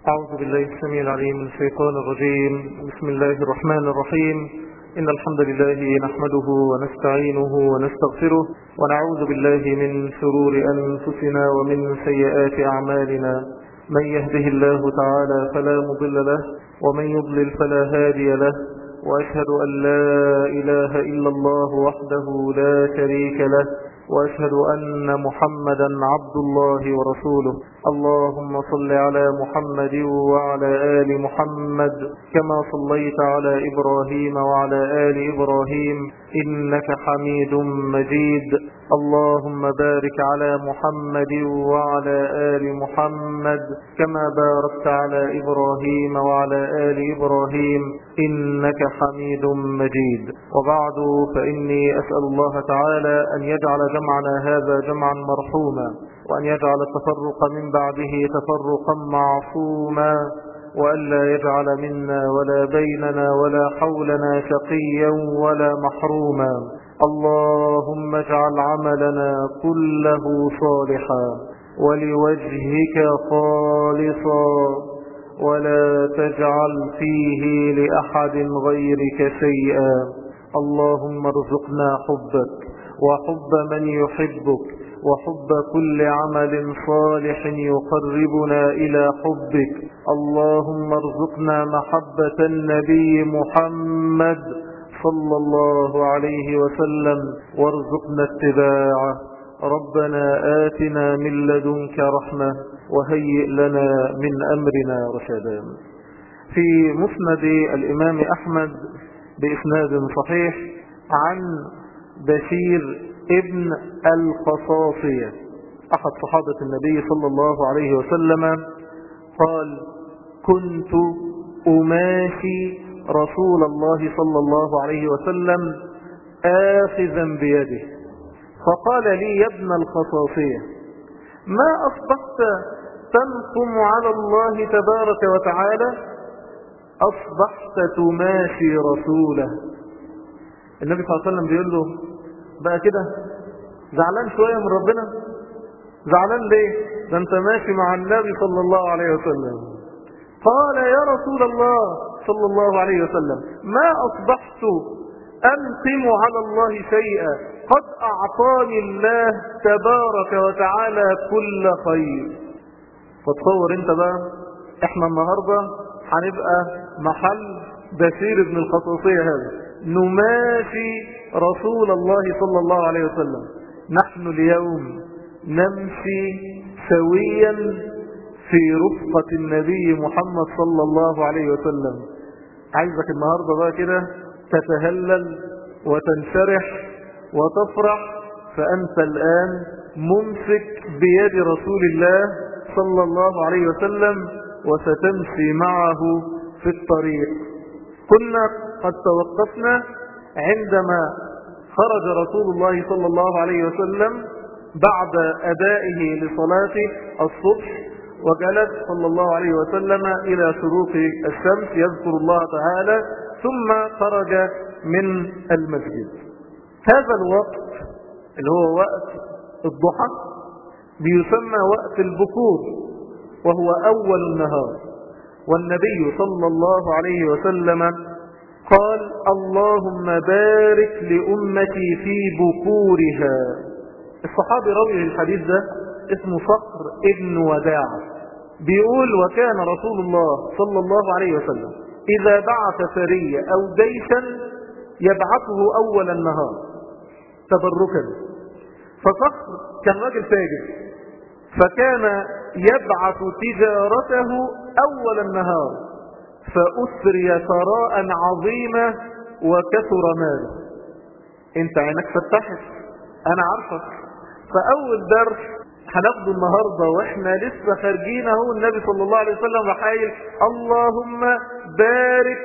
أعوذ بالله السميع العليم من الشيطان الرجيم بسم الله الرحمن الرحيم إن الحمد لله نحمده ونستعينه ونستغفره ونعوذ بالله من شرور أنفسنا ومن سيئات أعمالنا من يهده الله تعالى فلا مضل له ومن يضلل فلا هادي له وأشهد أن لا إله إلا الله وحده لا شريك له وأشهد أن محمدا عبد الله ورسوله اللهم صل على محمد وعلى آل محمد كما صليت على إبراهيم وعلى آل إبراهيم إنك حميد مجيد اللهم بارك على محمد وعلى آل محمد كما باركت على إبراهيم وعلى آل إبراهيم إنك حميد مجيد وبعد فإني أسأل الله تعالى أن يجعل جمعنا هذا جمعا مرحوما وأن يجعل التفرق من بعده تفرقا معصوما وألا يجعل منا ولا بيننا ولا حولنا شقيا ولا محروما اللهم اجعل عملنا كله صالحا ولوجهك خالصا ولا تجعل فيه لأحد غيرك شيئا اللهم ارزقنا حبك وحب من يحبك وحب كل عمل صالح يقربنا إلى حبك اللهم ارزقنا محبة النبي محمد صلى الله عليه وسلم وارزقنا اتباعه ربنا آتنا من لدنك رحمة وهيئ لنا من أمرنا رشدا في مسند الإمام أحمد بإسناد صحيح عن بشير ابن القصاصية أحد صحابة النبي صلى الله عليه وسلم قال كنت أماشي رسول الله صلى الله عليه وسلم آخذا بيده فقال لي يا ابن القصاصية ما أصبحت تنقم على الله تبارك وتعالى أصبحت تماشي رسوله النبي صلى الله عليه وسلم بيقول له بقى كده زعلان شوية من ربنا زعلان ليه ده انت ماشي مع النبي صلى الله عليه وسلم قال يا رسول الله صلى الله عليه وسلم ما أصبحت أنقم على الله شيئا قد أعطاني الله تبارك وتعالى كل خير فتصور انت بقى احنا النهاردة هنبقى محل بشير ابن الخصوصية هذا نماشي رسول الله صلى الله عليه وسلم نحن اليوم نمشي سويا في رفقة النبي محمد صلى الله عليه وسلم عايزك النهاردة بقى كده تتهلل وتنشرح وتفرح فأنت الآن ممسك بيد رسول الله صلى الله عليه وسلم وستمشي معه في الطريق كنا قد توقفنا عندما خرج رسول الله صلى الله عليه وسلم بعد أدائه لصلاة الصبح وجلس صلى الله عليه وسلم إلى شروق الشمس يذكر الله تعالى ثم خرج من المسجد هذا الوقت اللي هو وقت الضحى بيسمى وقت البكور وهو أول النهار والنبي صلى الله عليه وسلم قال اللهم بارك لأمتي في بكورها الصحابي روي الحديث ده اسمه صقر ابن وداع بيقول وكان رسول الله صلى الله عليه وسلم إذا بعث سرية أو جيشا يبعثه أول النهار تبركا فصقر كان راجل فاجر فكان يبعث تجارته أول النهار فأسري ثراء عظيمة وكثر ماله انت عينك فتحت انا عارفك فاول درس هناخده النهاردة واحنا لسه خارجين اهو النبي صلى الله عليه وسلم وحايل اللهم بارك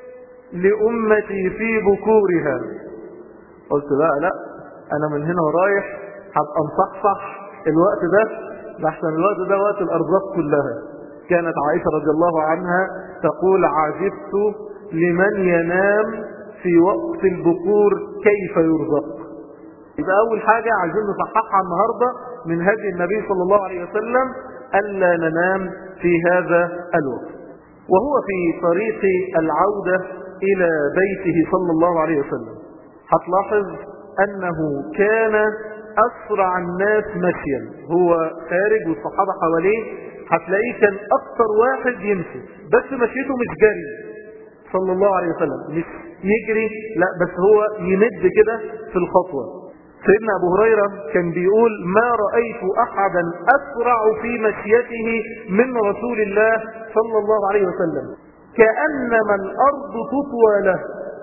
لأمتي في بكورها قلت بقى لا انا من هنا ورايح هبقى مصحصح الوقت ده لحسن الوقت ده وقت الارزاق كلها كانت عائشة رضي الله عنها تقول عجبت لمن ينام في وقت البكور كيف يرزق يبقى أول حاجة عايزين نصححها النهاردة من هدي النبي صلى الله عليه وسلم ألا ننام في هذا الوقت وهو في طريق العودة إلى بيته صلى الله عليه وسلم هتلاحظ أنه كان أسرع الناس مشيا هو خارج والصحابة حواليه هتلاقيه كان أكثر واحد يمشي بس مشيته مش جري صلى الله عليه وسلم مش يجري لا بس هو يمد كده في الخطوة سيدنا أبو هريرة كان بيقول ما رأيت أحدا أسرع في مشيته من رسول الله صلى الله عليه وسلم كأنما الأرض تطوى له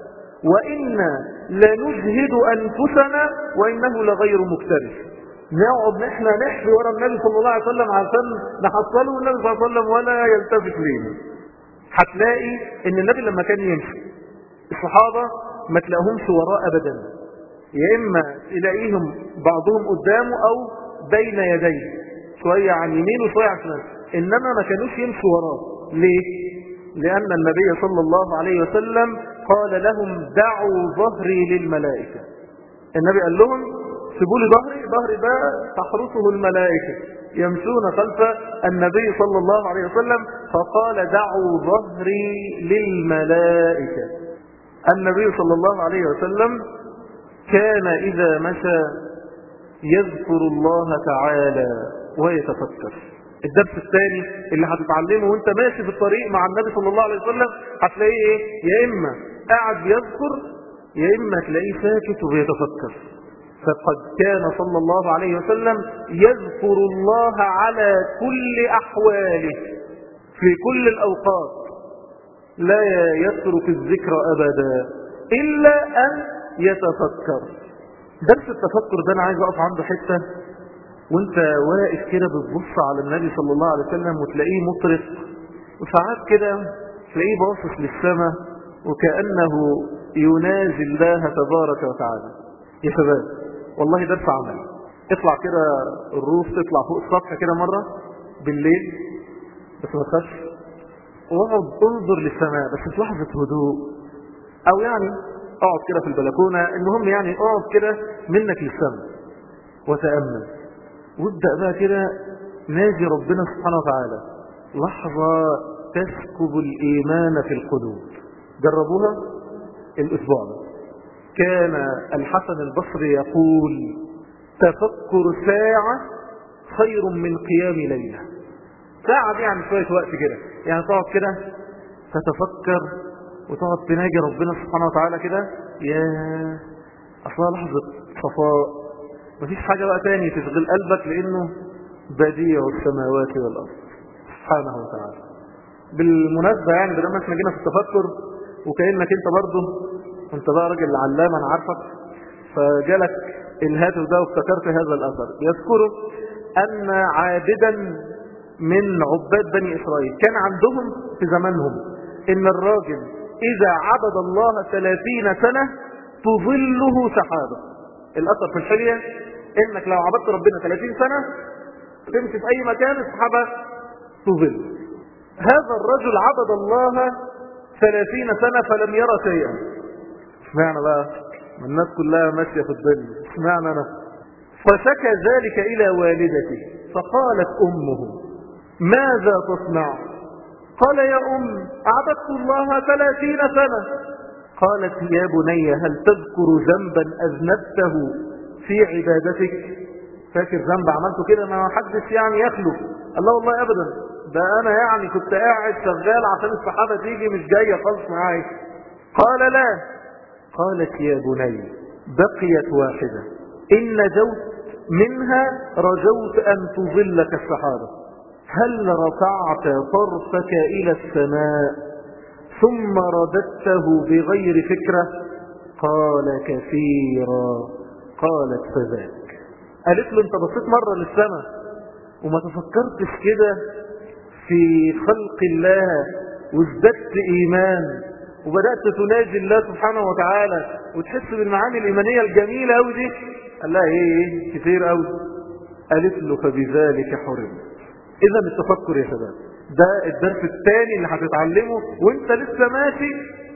وإنا لنجهد أنفسنا وإنه لغير مكترث نقعد احنا نحفي ورا النبي صلى الله عليه وسلم عشان نحصله النبي صلى الله عليه وسلم ولا يلتفت لينا هتلاقي ان النبي لما كان يمشي الصحابة ما تلاقيهمش وراه ابدا يا اما تلاقيهم بعضهم قدامه او بين يديه شوية عن يمين وشوية عن شمال انما ما كانوش يمشوا وراه ليه لان النبي صلى الله عليه وسلم قال لهم دعوا ظهري للملائكة النبي قال لهم سيبوا لي ظهري ظهري ده تحرسه الملائكة يمشون خلف النبي صلى الله عليه وسلم فقال دعوا ظهري للملائكة النبي صلى الله عليه وسلم كان إذا مشى يذكر الله تعالى ويتفكر الدرس الثاني اللي هتتعلمه وانت ماشي في الطريق مع النبي صلى الله عليه وسلم هتلاقيه ايه يا اما قاعد بيذكر يا اما تلاقيه ساكت وبيتفكر فقد كان صلى الله عليه وسلم يذكر الله على كل احواله في كل الاوقات لا يترك الذكر ابدا الا ان يتفكر درس التفكر ده انا عايز اقف عنده حته وانت واقف كده بتبص على النبي صلى الله عليه وسلم وتلاقيه مطرق وساعات كده تلاقيه باصص للسماء وكأنه يناجي الله تبارك وتعالى يا شباب والله درس عمل اطلع كده الروف تطلع فوق السطح كده مرة بالليل بس ما تخافش واقعد انظر للسماء بس في لحظة هدوء او يعني اقعد كده في البلكونة المهم يعني اقعد كده منك للسماء وتأمل وابدأ بقى كده ناجي ربنا سبحانه وتعالى لحظة تسكب الإيمان في القلوب جربوها الأسبوع ده كان الحسن البصري يقول تفكر ساعة خير من قيام ليلة ساعة دي يعني شوية وقت كده يعني تقعد كده تتفكر وتقعد تناجي ربنا سبحانه وتعالى كده يا أصلا لحظة صفاء مفيش حاجة بقى تاني تشغل قلبك لأنه بديع السماوات والأرض سبحانه وتعالى بالمناسبة يعني بدل احنا جينا في التفكر وكأنك انت برضه انت بقى راجل علام انا عارفك فجالك الهاتف ده وافتكرت هذا الأثر يذكره أن عابدا من عباد بني إسرائيل كان عندهم في زمانهم إن الراجل إذا عبد الله ثلاثين سنة تظله سحابة الأثر في الحلية إنك لو عبدت ربنا 30 سنة تمشي في أي مكان السحابة تظل هذا الرجل عبد الله 30 سنة فلم يرى شيئا اشمعنى بقى ما الناس كلها ماشية في الظل اشمعنى أنا فشكى ذلك إلى والدته فقالت أمه ماذا تصنع قال يا أم عبدت الله ثلاثين سنة قالت يا بني هل تذكر ذنبا أذنبته في عبادتك فاكر ذنب عملته كده ما حدش يعني يخلو الله والله أبدا ده أنا يعني كنت قاعد شغال عشان الصحابة تيجي مش جاية خالص معايا قال لا قالت يا بني بقيت واحدة إن نجوت منها رجوت أن تظلك الصحابة هل رفعت طرفك إلى السماء ثم رددته بغير فكرة قال كثيرا قالت فذاك قالت له انت بصيت مرة للسماء وما تفكرتش كده في خلق الله وازددت ايمان وبدأت تناجي الله سبحانه وتعالى وتحس بالمعاني الإيمانية الجميلة أوي دي قال لها ايه ايه كتير أوي قالت له فبذلك حرمت إذا التفكر يا شباب ده الدرس الثاني اللي هتتعلمه وانت لسه ماشي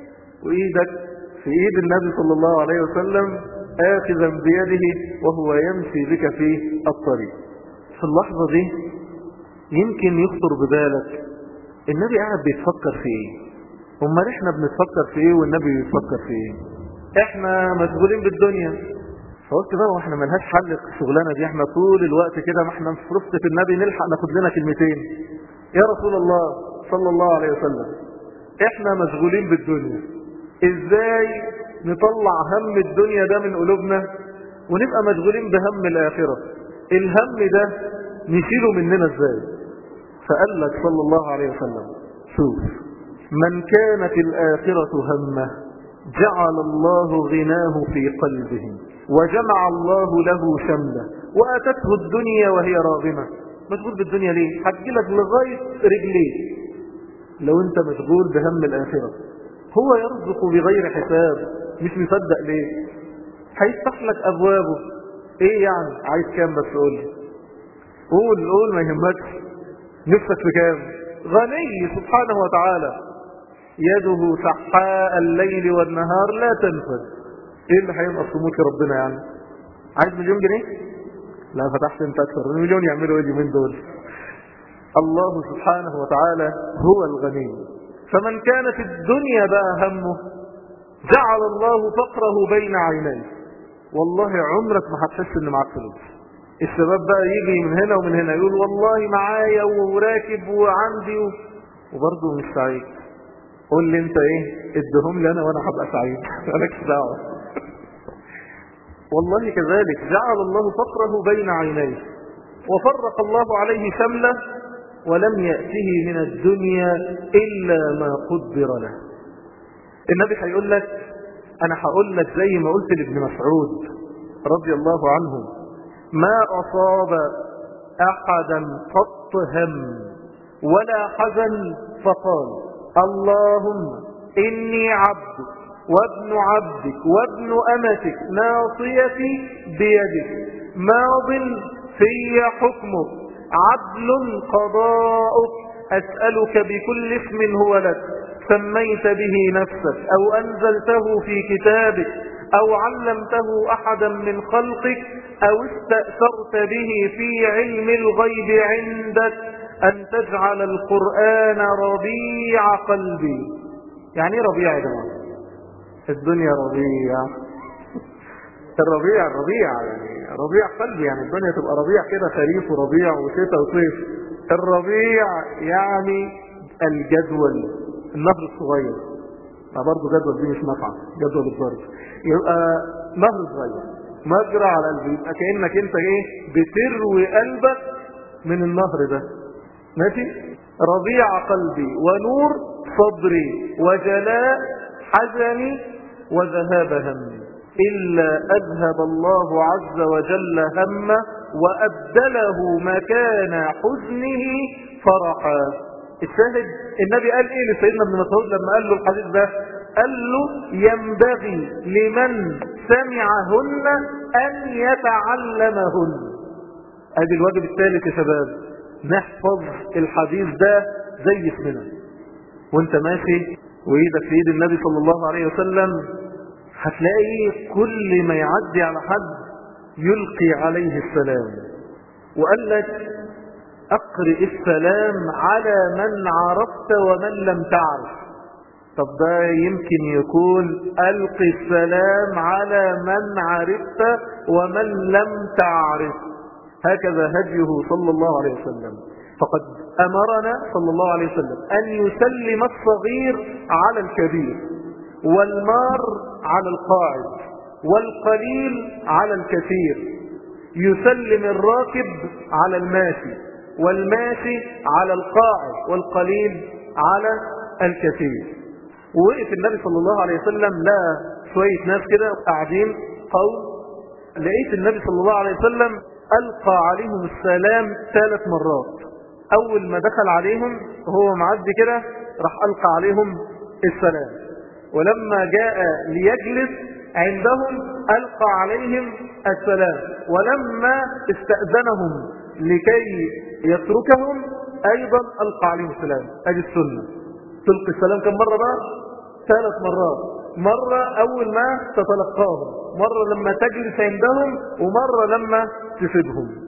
وإيدك في إيد النبي صلى الله عليه وسلم آخذا بيده وهو يمشي بك في الطريق في اللحظة دي يمكن يخطر ببالك النبي قاعد بيتفكر في ايه امال احنا بنتفكر في ايه والنبي بيتفكر في ايه احنا مشغولين بالدنيا فقلت بقى واحنا ملهاش حل الشغلانه دي احنا طول الوقت كده ما احنا في رفقه النبي نلحق ناخد لنا كلمتين يا رسول الله صلى الله عليه وسلم احنا مشغولين بالدنيا ازاي نطلع هم الدنيا ده من قلوبنا ونبقى مشغولين بهم الاخره الهم ده نشيله مننا ازاي فقال لك صلى الله عليه وسلم شوف من كانت الآخرة همه جعل الله غناه في قلبه وجمع الله له شمله وأتته الدنيا وهي راغمة مشغول بالدنيا ليه هتجيلك لغاية رجليه لو انت مشغول بهم الآخرة هو يرزق بغير حساب مش مصدق ليه هيفتح لك أبوابه ايه يعني عايز كام بس قول لي قول قول ما يهمكش نفسك في كام غني سبحانه وتعالى يده سحاء الليل والنهار لا تنفذ ايه اللي هينقص في ملك ربنا يعني عايز مليون جنيه لا فتحت انت اكثر المليون يعملوا ايه اليومين دول الله سبحانه وتعالى هو الغني فمن كانت الدنيا بقى همه جعل الله فقره بين عينيه والله عمرك ما هتحس ان معاك فلوس الشباب بقى يجي من هنا ومن هنا يقول والله معايا وراكب وعندي و... وبرضه مش سعيد قول لي انت ايه ادهم لي انا وانا هبقى سعيد مالكش دعوه والله كذلك جعل الله فقره بين عينيه وفرق الله عليه شمله ولم يأته من الدنيا إلا ما قدر له النبي هيقول لك أنا هقول لك زي ما قلت لابن مسعود رضي الله عنه ما أصاب أحدا قط هم ولا حزن فقال اللهم إني عبد وابن عبدك وابن أمتك ناصيتي بيدك ماض في حكمك عدل قضاؤك أسألك بكل اسم هو لك سميت به نفسك أو أنزلته في كتابك أو علمته أحدا من خلقك أو استأثرت به في علم الغيب عندك أن تجعل القرآن ربيع قلبي يعني ايه ربيع يا جماعة الدنيا ربيع الربيع الربيع يعني ربيع قلبي يعني الدنيا تبقى ربيع كده خريف وربيع وشتاء وصيف الربيع يعني الجدول النهر الصغير برضه جدول دي مش نافعه جدول الضرب يبقى نهر صغير مجرى على قلبي يبقى كانك انت ايه بتروي قلبك من النهر ده ماشي ربيع قلبي ونور صدري وجلاء حزني وذهاب همي إلا أذهب الله عز وجل همه وأبدله مكان حزنه فرحا الشاهد النبي قال ايه لسيدنا ابن مسعود لما قال له الحديث ده قال له ينبغي لمن سمعهن أن يتعلمهن ادي الواجب الثالث يا شباب نحفظ الحديث ده زي اسمنا وانت ماشي وايدك في ايد النبي صلى الله عليه وسلم هتلاقي كل ما يعدي على حد يلقي عليه السلام وقال لك اقرئ السلام على من عرفت ومن لم تعرف طب ده يمكن يكون القي السلام على من عرفت ومن لم تعرف هكذا هديه صلى الله عليه وسلم فقد امرنا صلى الله عليه وسلم ان يسلم الصغير على الكبير والمار على القاعد والقليل على الكثير يسلم الراكب على الماشي والماشي على القاعد والقليل على الكثير ووقف النبي صلى الله عليه وسلم لا شوية ناس كده قاعدين قوم لقيت النبي صلى الله عليه وسلم ألقى عليهم السلام ثلاث مرات أول ما دخل عليهم وهو معدي كده راح ألقى عليهم السلام ولما جاء ليجلس عندهم ألقى عليهم السلام ولما استأذنهم لكي يتركهم أيضا ألقى عليهم السلام أدي السنة تلقي السلام كم مرة بقى ثلاث مرات مرة أول ما تتلقاهم مرة لما تجلس عندهم ومرة لما تسيبهم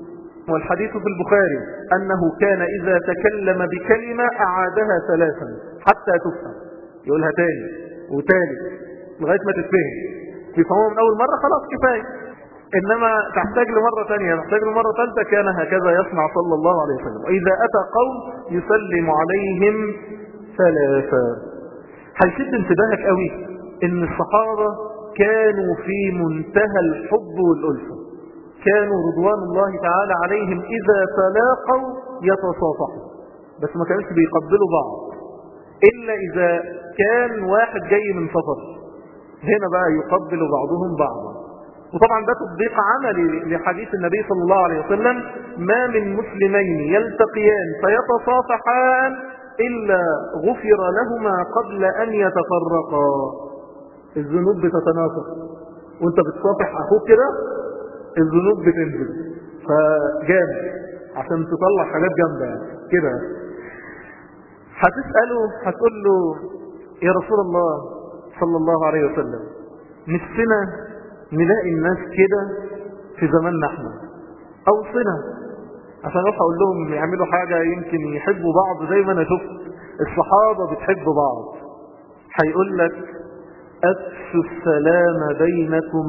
والحديث في البخاري أنه كان إذا تكلم بكلمة أعادها ثلاثا حتى تفهم يقولها تاني وتالت لغاية ما تتفهم يفهمها من أول مرة خلاص كفاية إنما تحتاج لمرة ثانية تحتاج لمرة ثالثة كان هكذا يصنع صلى الله عليه وسلم وإذا أتى قوم يسلم عليهم ثلاثة هيشد انتباهك قوي إن الصحابة كانوا في منتهى الحب والألفة كانوا رضوان الله تعالى عليهم إذا تلاقوا يتصافحوا بس ما كانش بيقبلوا بعض إلا إذا كان واحد جاي من سفر هنا بقى يقبل بعضهم بعضا وطبعا ده تطبيق عملي لحديث النبي صلى الله عليه وسلم ما من مسلمين يلتقيان فيتصافحان إلا غفر لهما قبل أن يتفرقا الذنوب بتتناسق وانت بتصافح أخوك كده الذنوب بتنزل فجامد عشان تطلع حاجات جامدة يعني كده هتسأله هتقول له يا رسول الله صلى الله عليه وسلم نفسنا نلاقي الناس كده في زماننا احنا اوصنا عشان اروح اقول لهم يعملوا حاجة يمكن يحبوا بعض زي ما انا شفت الصحابة بتحب بعض هيقول لك افشوا السلام بينكم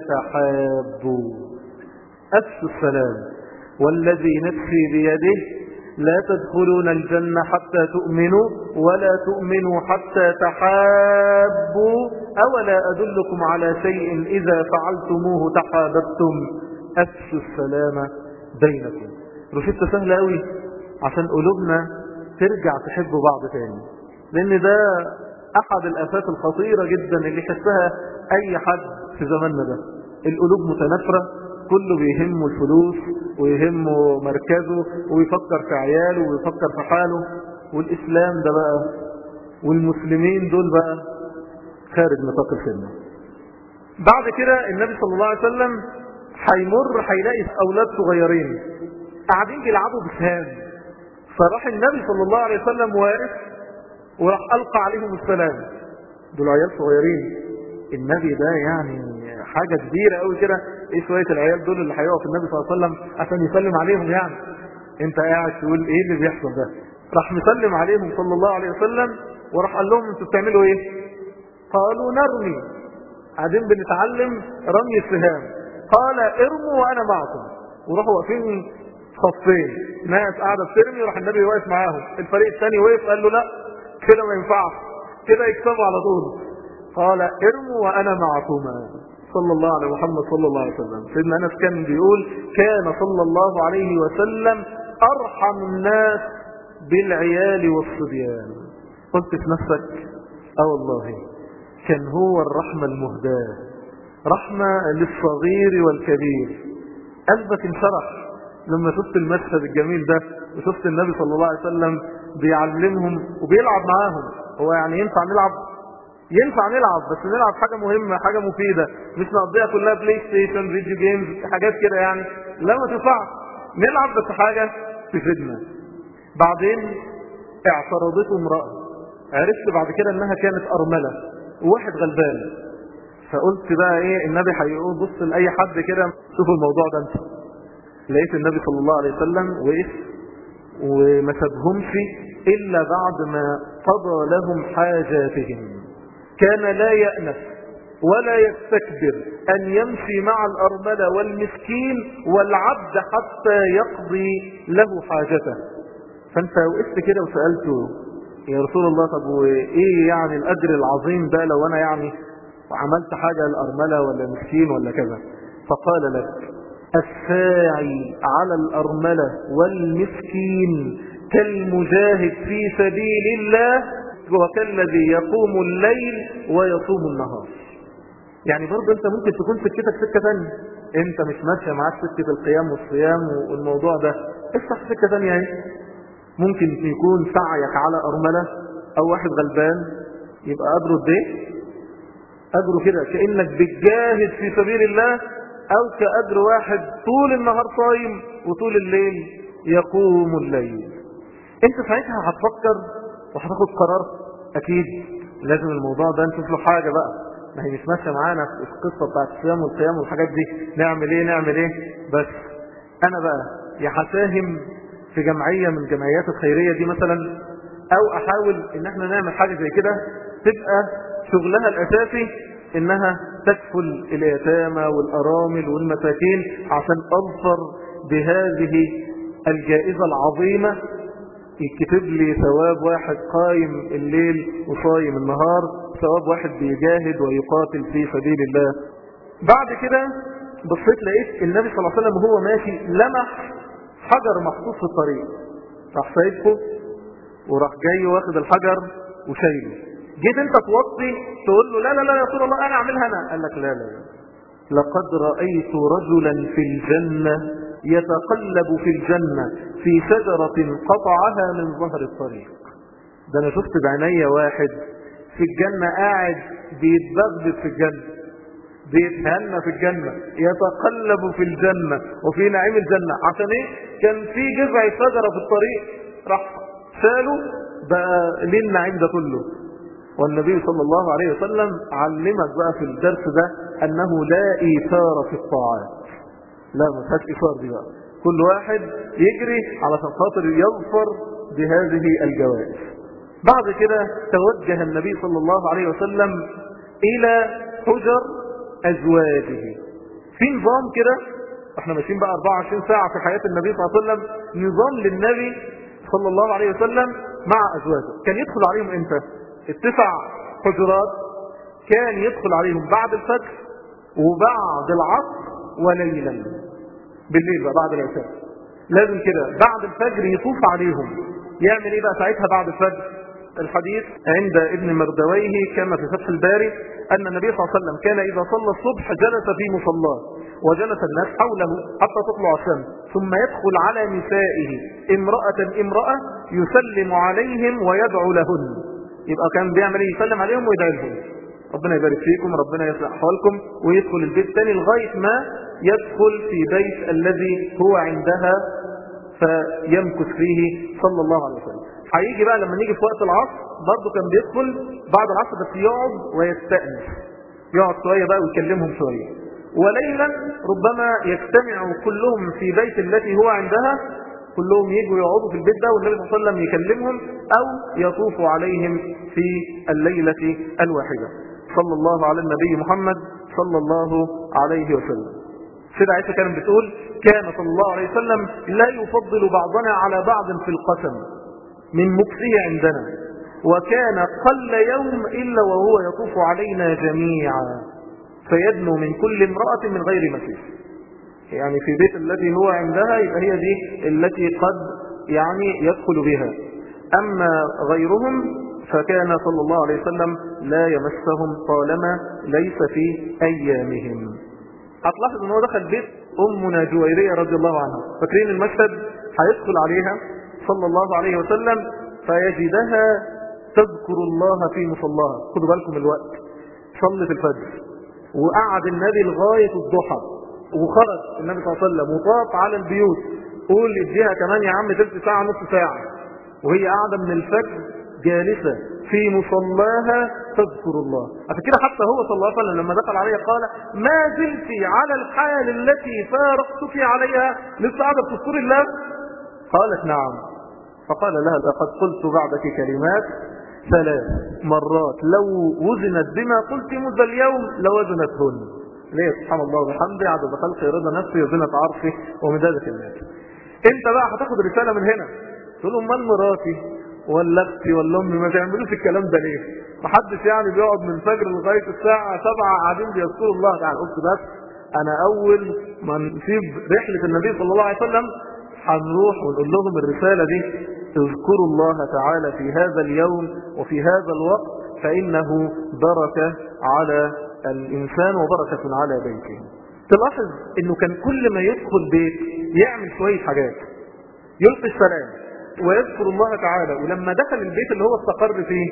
تتحابوا افشوا السلام والذي نفسي بيده لا تدخلون الجنة حتى تؤمنوا ولا تؤمنوا حتى تحابوا أولا أدلكم على شيء إذا فعلتموه تحاببتم أفشوا السلام بينكم رشدت سهلة قوي عشان قلوبنا ترجع تحب بعض تاني لأن ده أحد الآفات الخطيرة جدا اللي يحسها أي حد في زماننا ده القلوب متنافرة كله بيهمه الفلوس ويهمه مركزه ويفكر في عياله ويفكر في حاله والإسلام ده بقى والمسلمين دول بقى خارج نطاق الخدمة بعد كده النبي صلى الله عليه وسلم هيمر هيلاقي أولاد صغيرين قاعدين بيلعبوا بسهام فراح النبي صلى الله عليه وسلم واقف وراح ألقى عليهم السلام دول عيال صغيرين النبي ده يعني حاجة كبيرة قوي كده ايه شوية العيال دول اللي هيقف النبي صلى الله عليه وسلم عشان يسلم عليهم يعني انت قاعد تقول ايه اللي بيحصل ده راح مسلم عليهم صلى الله عليه وسلم وراح قال لهم انتوا بتعملوا ايه قالوا نرمي قاعدين بنتعلم رمي السهام قال ارموا وانا معكم وراحوا واقفين صفين ناس قاعده بترمي وراح النبي واقف معاهم الفريق الثاني وقف قال له لا كده ما ينفعش كده يكسبوا على طول قال ارموا وانا معكما صلى الله على محمد صلى الله عليه وسلم سيدنا أنس كان بيقول كان صلى الله عليه وسلم أرحم الناس بالعيال والصبيان قلت في نفسك اه والله كان هو الرحمة المهداة رحمة للصغير والكبير قلبك انشرح لما شفت المشهد الجميل ده وشفت النبي صلى الله عليه وسلم بيعلمهم وبيلعب معاهم هو يعني ينفع نلعب ينفع نلعب بس نلعب حاجة مهمة حاجة مفيدة مش نقضيها كلها بلاي ستيشن فيديو جيمز حاجات كده يعني لا ما تنفعش نلعب بس حاجة تفيدنا بعدين اعترضته امرأة عرفت بعد كده انها كانت ارملة وواحد غلبان فقلت بقى ايه النبي هيقول بص لاي حد كده شوف الموضوع ده انت لقيت النبي صلى الله عليه وسلم وقف وما سابهمش الا بعد ما قضى لهم حاجاتهم كان لا يأنف ولا يستكبر أن يمشي مع الأرملة والمسكين والعبد حتى يقضي له حاجته فانت وقفت كده وسألته يا رسول الله طب وايه يعني الأجر العظيم ده لو أنا يعني عملت حاجة للأرملة ولا مسكين ولا كذا فقال لك الساعي على الأرملة والمسكين كالمجاهد في سبيل الله وكالذي يقوم الليل ويصوم النهار يعني برضه انت ممكن تكون سكتك سكة ثانيه انت مش ماشية معاك سكة القيام والصيام والموضوع ده افتح سكة ثانيه اهي ممكن يكون سعيك على أرملة أو واحد غلبان يبقى قدره قد ايه؟ أجره كده كأنك بتجاهد في سبيل الله أو كأجر واحد طول النهار صايم وطول الليل يقوم الليل انت ساعتها هتفكر وهتاخد قرار اكيد لازم الموضوع ده نشوف له حاجه بقى ما هي مش ماشيه معانا في القصه بتاعت الصيام والقيام والحاجات دي نعمل ايه نعمل ايه بس انا بقى يا هساهم في جمعية من الجمعيات الخيرية دي مثلا او احاول ان احنا نعمل حاجة زي كده تبقى شغلها الاساسي انها تكفل اليتامى والارامل والمساكين عشان اظفر بهذه الجائزة العظيمة يكتب لي ثواب واحد قايم الليل وصايم النهار ثواب واحد بيجاهد ويقاتل في سبيل الله بعد كده بصيت لقيت النبي صلى الله عليه وسلم وهو ماشي لمح حجر محطوط في الطريق راح سايبه وراح جاي واخد الحجر وشايله جيت انت توطي تقول له لا لا لا يا رسول الله انا اعملها انا قال لك لا لا لقد رأيت رجلا في الجنة يتقلب في الجنة في شجرة قطعها من ظهر الطريق ده انا شفت بعيني واحد في الجنة قاعد بيتبغبط في الجنة بيتهنى في الجنة يتقلب في الجنة وفي نعيم الجنة عشان ايه كان في جذع شجرة في الطريق راح شاله بقى ليه النعيم ده كله والنبي صلى الله عليه وسلم علمك بقى في الدرس ده انه لا ايثار في الطاعات لا ما فيهاش ايثار دي بقى كل واحد يجري علشان خاطر يظفر بهذه الجوائز بعد كده توجه النبي صلى الله عليه وسلم الى حجر ازواجه في نظام كده احنا ماشيين بقى 24 ساعة في حياة النبي صلى الله عليه وسلم نظام للنبي صلى الله عليه وسلم مع ازواجه كان يدخل عليهم امتى التسع حجرات كان يدخل عليهم بعد الفجر وبعد العصر وليلا بالليل بقى بعد العشاء لازم كده بعد الفجر يطوف عليهم يعمل ايه بقى ساعتها بعد الفجر الحديث عند ابن مردويه كما في فتح الباري أن النبي صلى الله عليه وسلم كان إذا صلى الصبح جلس في مصلاه وجلس الناس حوله حتى تطلع الشمس ثم يدخل على نسائه امرأة امرأة يسلم عليهم ويدعو لهن يبقى كان بيعمل ايه يسلم عليهم ويدعي لهم ربنا يبارك فيكم ربنا يصلح احوالكم ويدخل البيت تاني لغايه ما يدخل في بيت الذي هو عندها فيمكث فيه صلى الله عليه وسلم هيجي بقى لما نيجي في وقت العصر برضه كان بيدخل بعد العصر بس يقعد ويستأنس يقعد شويه بقى ويكلمهم شويه وليلا ربما يجتمع كلهم في بيت التي هو عندها كلهم يجوا يقعدوا في البيت ده والنبي صلى الله عليه وسلم يكلمهم او يطوف عليهم في الليلة الواحدة صلى الله على النبي محمد صلى الله عليه وسلم سيدة عائشة كانت بتقول كان صلى الله عليه وسلم لا يفضل بعضنا على بعض في القسم من مكسه عندنا وكان قل يوم إلا وهو يطوف علينا جميعا فيدنو من كل امرأة من غير مسيح يعني في بيت الذي هو عندها يبقى هي دي التي قد يعني يدخل بها أما غيرهم فكان صلى الله عليه وسلم لا يمسهم طالما ليس في أيامهم هتلاحظ ان هو دخل بيت أمنا جويرية رضي الله عنها فاكرين المشهد هيدخل عليها صلى الله عليه وسلم فيجدها تذكر الله في مصلاها خدوا بالكم الوقت صلت الفجر وقعد النبي لغاية الضحى وخرج النبي صلى الله عليه وسلم وطاف على البيوت قول اديها كمان يا عم تلت ساعة نص ساعة وهي قاعدة من الفجر جالسة في مصلاها تذكر الله عشان كده حتى هو صلى الله عليه وسلم لما دخل عليها قال ما زلت على الحال التي فارقتك عليها لسه قاعدة بتذكر الله قالت نعم فقال لها لقد قلت بعدك كلمات ثلاث مرات لو وزنت بما قلت منذ اليوم لوزنتهن ليه سبحان الله وبحمده عدد خلقه رضا نفسي وزنة عرشه ومداد كلماته انت بقى هتاخد رسالة من هنا تقول لهم من مراتي ولا اختي ولا امي ما تعملوش الكلام ده ليه محدش يعني بيقعد من الفجر لغايه الساعه 7 قاعدين بيذكروا الله تعالى قلت بس انا اول ما نسيب رحله النبي صلى الله عليه وسلم هنروح ونقول لهم الرساله دي اذكروا الله تعالى في هذا اليوم وفي هذا الوقت فانه بركه على الانسان وبركه على بيته تلاحظ انه كان كل ما يدخل بيت يعمل شويه حاجات يلقي السلام ويذكر الله تعالى ولما دخل البيت اللي هو استقر فيه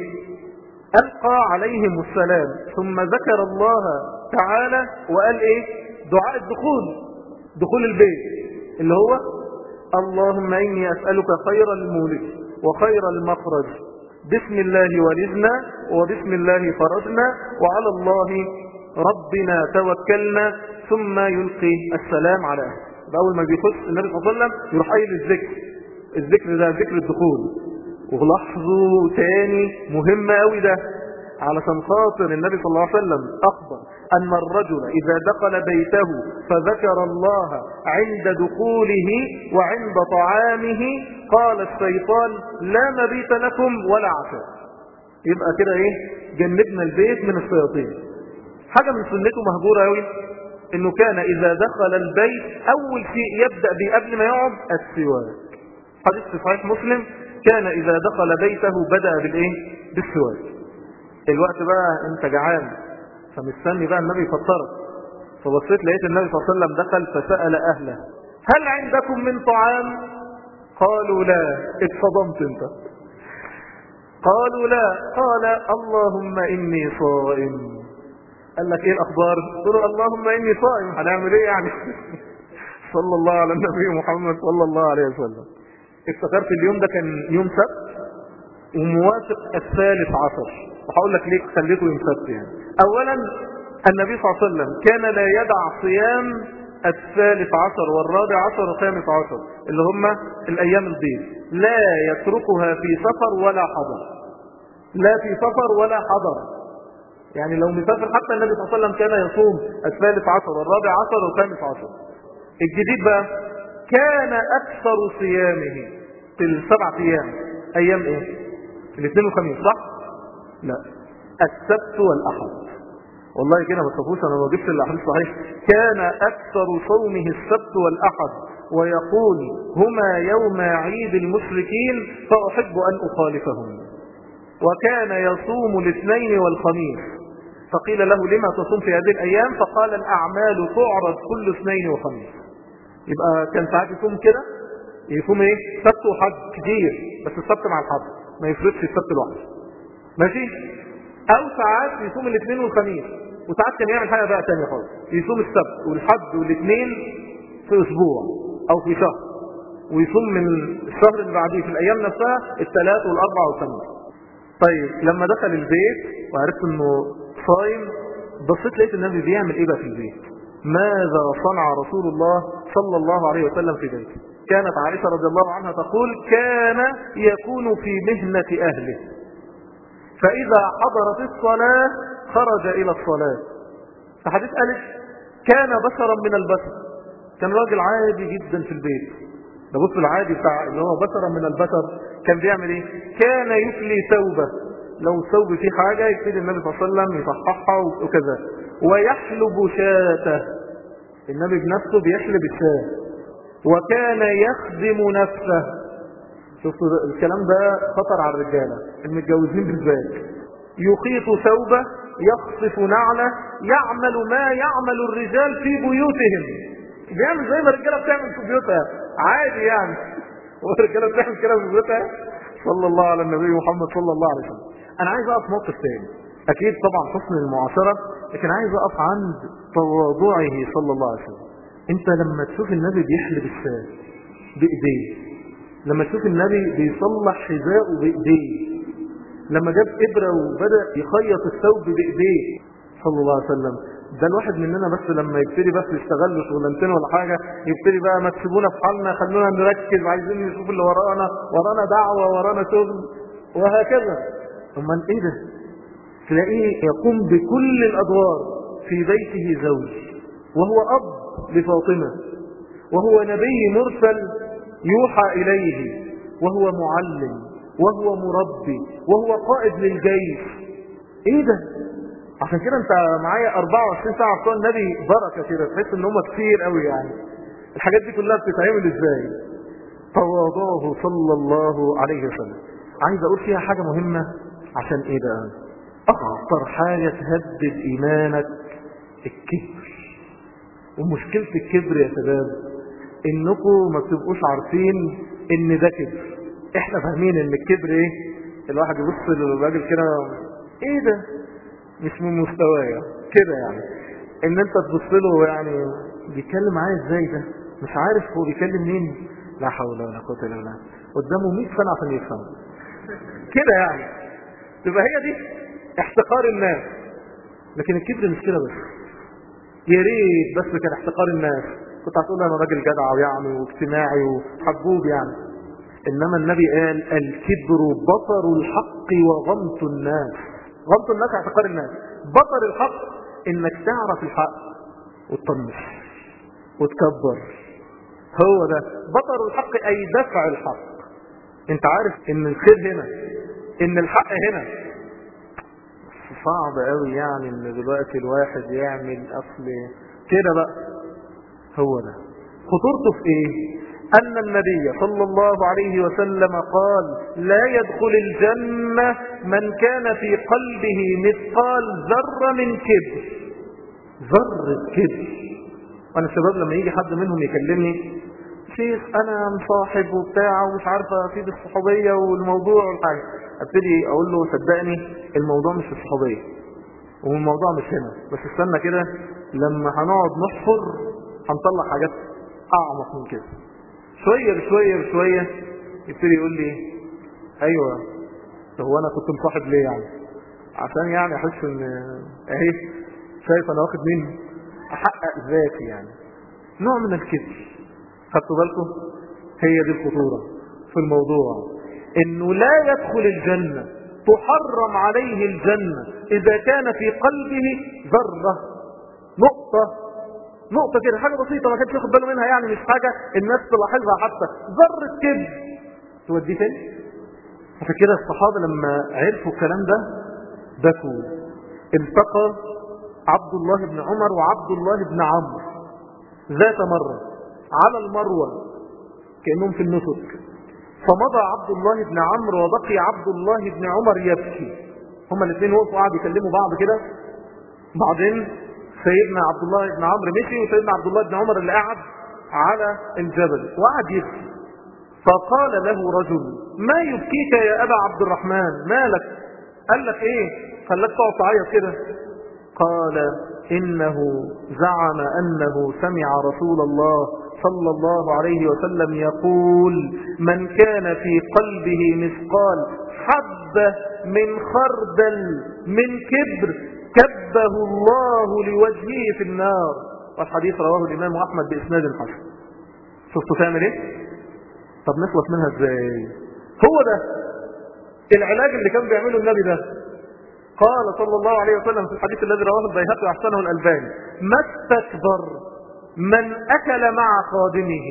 ألقى عليهم السلام ثم ذكر الله تعالى وقال ايه دعاء الدخول دخول البيت اللي هو اللهم إني أسألك خير المولد وخير المخرج بسم الله ولدنا وبسم الله فرجنا وعلى الله ربنا توكلنا ثم يلقي السلام على أهل بأول ما بيخش النبي صلى الله عليه وسلم يروح قايل الذكر الذكر ده ذكر الدخول ولاحظوا تاني مهم قوي ده علشان خاطر النبي صلى الله عليه وسلم أخبر أن الرجل إذا دخل بيته فذكر الله عند دخوله وعند طعامه قال الشيطان لا مبيت لكم ولا عشاء يبقى كده ايه جنبنا البيت من الشياطين حاجة من سنته مهجورة قوي انه كان اذا دخل البيت اول شيء يبدأ به قبل ما يقعد السواك حديث في صحيح مسلم كان اذا دخل بيته بدأ بالايه بالسواك الوقت بقى انت جعان فمستني بقى النبي يفطرك فبصيت لقيت النبي صلى الله عليه وسلم دخل فسأل اهله هل عندكم من طعام قالوا لا اتصدمت انت قالوا لا قال اللهم اني صائم قال لك ايه الاخبار قلت له اللهم اني صائم هنعمل ايه يعني صلى الله على النبي محمد صلى الله عليه وسلم افتكرت اليوم ده كان يوم سبت وموافق الثالث عشر وهقول لك ليه خليته يوم سبت يعني اولا النبي صلى الله عليه وسلم كان لا يدع صيام الثالث عشر والرابع عشر والخامس عشر اللي هم الايام البيض لا يتركها في سفر ولا حضر لا في سفر ولا حضر يعني لو مسافر حتى النبي صلى الله عليه وسلم كان يصوم الثالث عشر والرابع عشر والخامس عشر الجديد بقى كان اكثر صيامه في السبع ايام ايام ايه الاثنين والخميس صح لا السبت والاحد والله كده ما تخافوش انا ما جبت الاحاديث صحيح كان اكثر صومه السبت والاحد ويقول هما يوم عيد المشركين فاحب ان اخالفهم وكان يصوم الاثنين والخميس فقيل له لما تصوم في هذه الايام فقال الاعمال تعرض كل اثنين وخميس يبقى كان ساعات يصوم كده يصوم ايه سبت وحد كتير بس السبت مع الحد ما يفرقش السبت لوحده ماشي او ساعات يصوم الاثنين والخميس وساعات كان يعمل حاجه بقى ثانيه خالص يصوم السبت والحد والاثنين في اسبوع او في شهر ويصوم من الشهر اللي بعديه في الايام نفسها الثلاث والاربع والخميس طيب لما دخل البيت وعرفت انه صايم بصيت لقيت النبي بيعمل ايه بقى في البيت ماذا صنع رسول الله صلى الله عليه وسلم في بيته كانت عائشة رضي الله عنها تقول كان يكون في مهنة أهله فإذا حضرت الصلاة خرج إلى الصلاة فحديث ألف كان بشرا من البشر كان راجل عادي جدا في البيت ده بص العادي بتاع اللي هو بشرا من البشر كان بيعمل ايه كان يفلي ثوبه لو ثوب فيه حاجة يبتدي النبي صلى الله عليه وسلم يصححها وكذا ويحلب شاته النبي بنفسه بيحلب الشاه وكان يخدم نفسه شفتوا الكلام ده خطر على الرجالة المتجوزين بالذات يخيط ثوبه يخصف نعله يعمل ما يعمل الرجال في بيوتهم بيعمل زي ما الرجاله بتعمل في بيوتها عادي يعني والرجاله بتعمل كده في بيوتها صلى الله على النبي محمد صلى الله عليه وسلم انا عايز اقف موقف تاني اكيد طبعا حسن المعاشره لكن عايز اقف عند تواضعه صلى الله عليه وسلم انت لما تشوف النبي بيحلب الشاة بايديه لما تشوف النبي بيصلح حذاءه بايديه لما جاب ابره وبدا يخيط الثوب بايديه صلى الله عليه وسلم ده الواحد مننا بس لما يبتدي بس يشتغل له شغلانتين ولا حاجه يبتدي بقى ما تسيبونا في حالنا خلونا نركز عايزين نشوف اللي ورانا ورانا دعوه ورانا شغل وهكذا امال ايه ده تلاقيه يقوم بكل الادوار في بيته زوج وهو اب لفاطمه وهو نبي مرسل يوحى اليه وهو معلم وهو مربي وهو قائد للجيش ايه ده عشان كده انت معايا 24 ساعه بتوع النبي بركه كده تحس ان هم كتير قوي يعني الحاجات دي كلها بتتعمل ازاي تواضعه صلى الله عليه وسلم عايز اقول فيها حاجه مهمه عشان ايه بقى اخطر حاجه تهدد ايمانك الكبر ومشكله الكبر يا شباب انكم ما بتبقوش عارفين ان ده كبر احنا فاهمين ان الكبر ايه الواحد يبص للراجل كده ايه ده مش من مستوايا كده يعني ان انت تبص له يعني بيتكلم معايا ازاي ده مش عارف هو بيكلم مين لا حول ولا قوه الا بالله قدامه 100 سنه عشان يفهم كده يعني تبقى هي دي احتقار الناس لكن الكبر مش كده بس يا ريت بس كان احتقار الناس كنت هتقول انا راجل جدع يعني واجتماعي وحبوب يعني انما النبي قال الكبر بطر الحق وغمط الناس غمط الناس اعتقاد الناس بطر الحق انك تعرف الحق وتطنش وتكبر هو ده بطر الحق اي دفع الحق انت عارف ان الخير هنا ان الحق هنا صعب قوي يعني ان دلوقتي الواحد يعمل اصل كده بقى هو ده خطورته في ايه ان النبي صلى الله عليه وسلم قال لا يدخل الجنة من كان في قلبه مثقال ذرة من كبر ذرة كبر وانا الشباب لما يجي حد منهم يكلمني شيخ انا مصاحب وبتاع ومش عارفه افيد الصحوبيه والموضوع والحاجه ابتدي اقول له صدقني الموضوع مش في الصحوبيه والموضوع مش هنا بس استنى كده لما هنقعد نحفر هنطلع حاجات اعمق من كده شويه بشويه بشويه يبتدي يقول لي ايوه هو انا كنت مصاحب ليه يعني عشان يعني احس ان اهي شايف انا واخد مين احقق ذاتي يعني نوع من الكبر خدتوا بالكم هي دي الخطورة في الموضوع انه لا يدخل الجنة تحرم عليه الجنة اذا كان في قلبه ذرة نقطة نقطة كده حاجة بسيطة ما كانش ياخد باله منها يعني مش حاجة الناس تلاحظها حتى ذرة كبر توديه فين عشان كده الصحابة لما عرفوا الكلام ده بكوا التقى عبد الله بن عمر وعبد الله بن عمرو ذات مرة على المروة كأنهم في النسك فمضى عبد الله بن عمرو وبقي عبد الله بن عمر يبكي هما الاثنين وقفوا قعدوا يكلموا بعض كده بعدين سيدنا عبد الله بن عمرو مشي وسيدنا عبد الله بن عمر اللي قعد على الجبل وقعد يبكي فقال له رجل ما يبكيك يا أبا عبد الرحمن مالك قال لك ايه خلاك تقعد تعيط كده قال إنه زعم أنه سمع رسول الله صلى الله عليه وسلم يقول من كان في قلبه مثقال حبة من خردل من كبر كبه الله لوجهه في النار والحديث رواه الإمام أحمد بإسناد حسن شفتوا تعمل ايه طب نخلص منها ازاي هو ده العلاج اللي كان بيعمله النبي ده قال صلى الله عليه وسلم في الحديث الذي رواه البيهقي واحسنه الألباني ما استكبر من أكل مع خادمه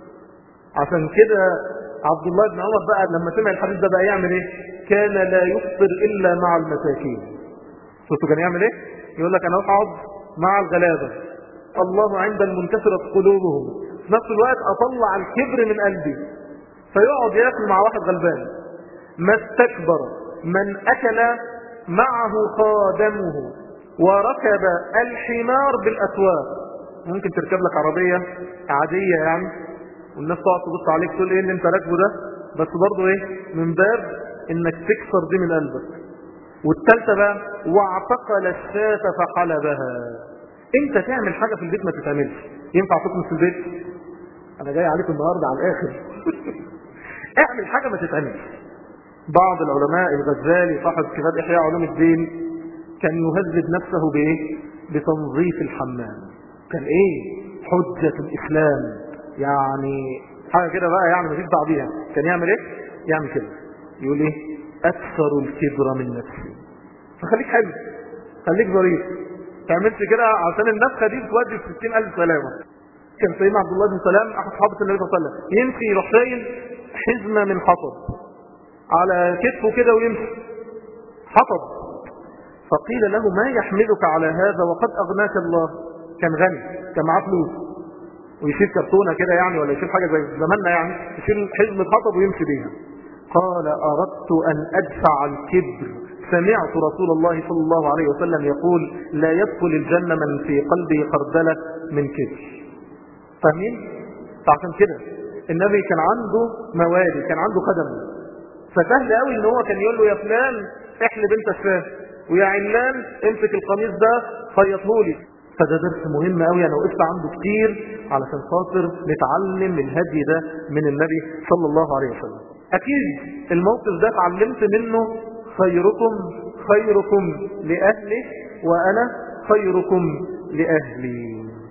عشان كده عبد الله بن عمر بقى لما سمع الحديث ده بقى يعمل ايه كان لا يفطر إلا مع المساكين شفتوا كان يعمل ايه يقول لك أنا أقعد مع الغلابة الله عند المنكسرة قلوبهم في نفس الوقت أطلع الكبر من قلبي فيقعد ياكل مع واحد غلبان ما استكبر من أكل معه خادمه وركب الحمار بالأسواق ممكن تركب لك عربية عادية يعني والناس تقعد تبص عليك تقول ايه اللي انت راكبه ده بس برضه ايه من باب انك تكسر دي من قلبك والثالثه بقى واعتقل الشاة فحلبها انت تعمل حاجة في البيت ما تتعملش ينفع تكنس في البيت انا جاي عليكم النهاردة على الاخر اعمل حاجة ما تتعملش بعض العلماء الغزالي صاحب كتاب احياء علوم الدين كان يهذب نفسه بايه بتنظيف الحمام كان ايه حجة الاسلام يعني حاجة كده بقى يعني مفيش بعضيها كان يعمل ايه يعمل كده يقول ايه اكثر الكبر من نفسي فخليك حلو خليك ظريف تعملش كده عشان النفخة دي بتودي في 60000 سلامة كان سيدنا عبد الله بن سلام احد صحابة النبي صلى الله عليه وسلم يمشي يروح شايل حزمة من حطب على كتفه كده ويمشي حطب فقيل له ما يحملك على هذا وقد أغناك الله كان غني كان معاه فلوس ويشيل كرتونة كده يعني ولا يشيل حاجة زي زماننا يعني يشيل حزمة حطب ويمشي بيها قال أردت أن أدفع الكبر سمعت رسول الله صلى الله عليه وسلم يقول لا يدخل الجنة من في قلبه خردلة من كبر فاهمين؟ فعشان كده النبي كان عنده موالي كان عنده خدم فسهل قوي ان هو كان يقول له يا فلان احلب انت الشاه ويا علان امسك القميص ده خيطه لي فده درس مهم قوي انا وقفت عنده كتير علشان خاطر نتعلم الهدي ده من النبي صلى الله عليه وسلم اكيد الموقف ده اتعلمت منه خيركم خيركم لاهله وانا خيركم لاهلي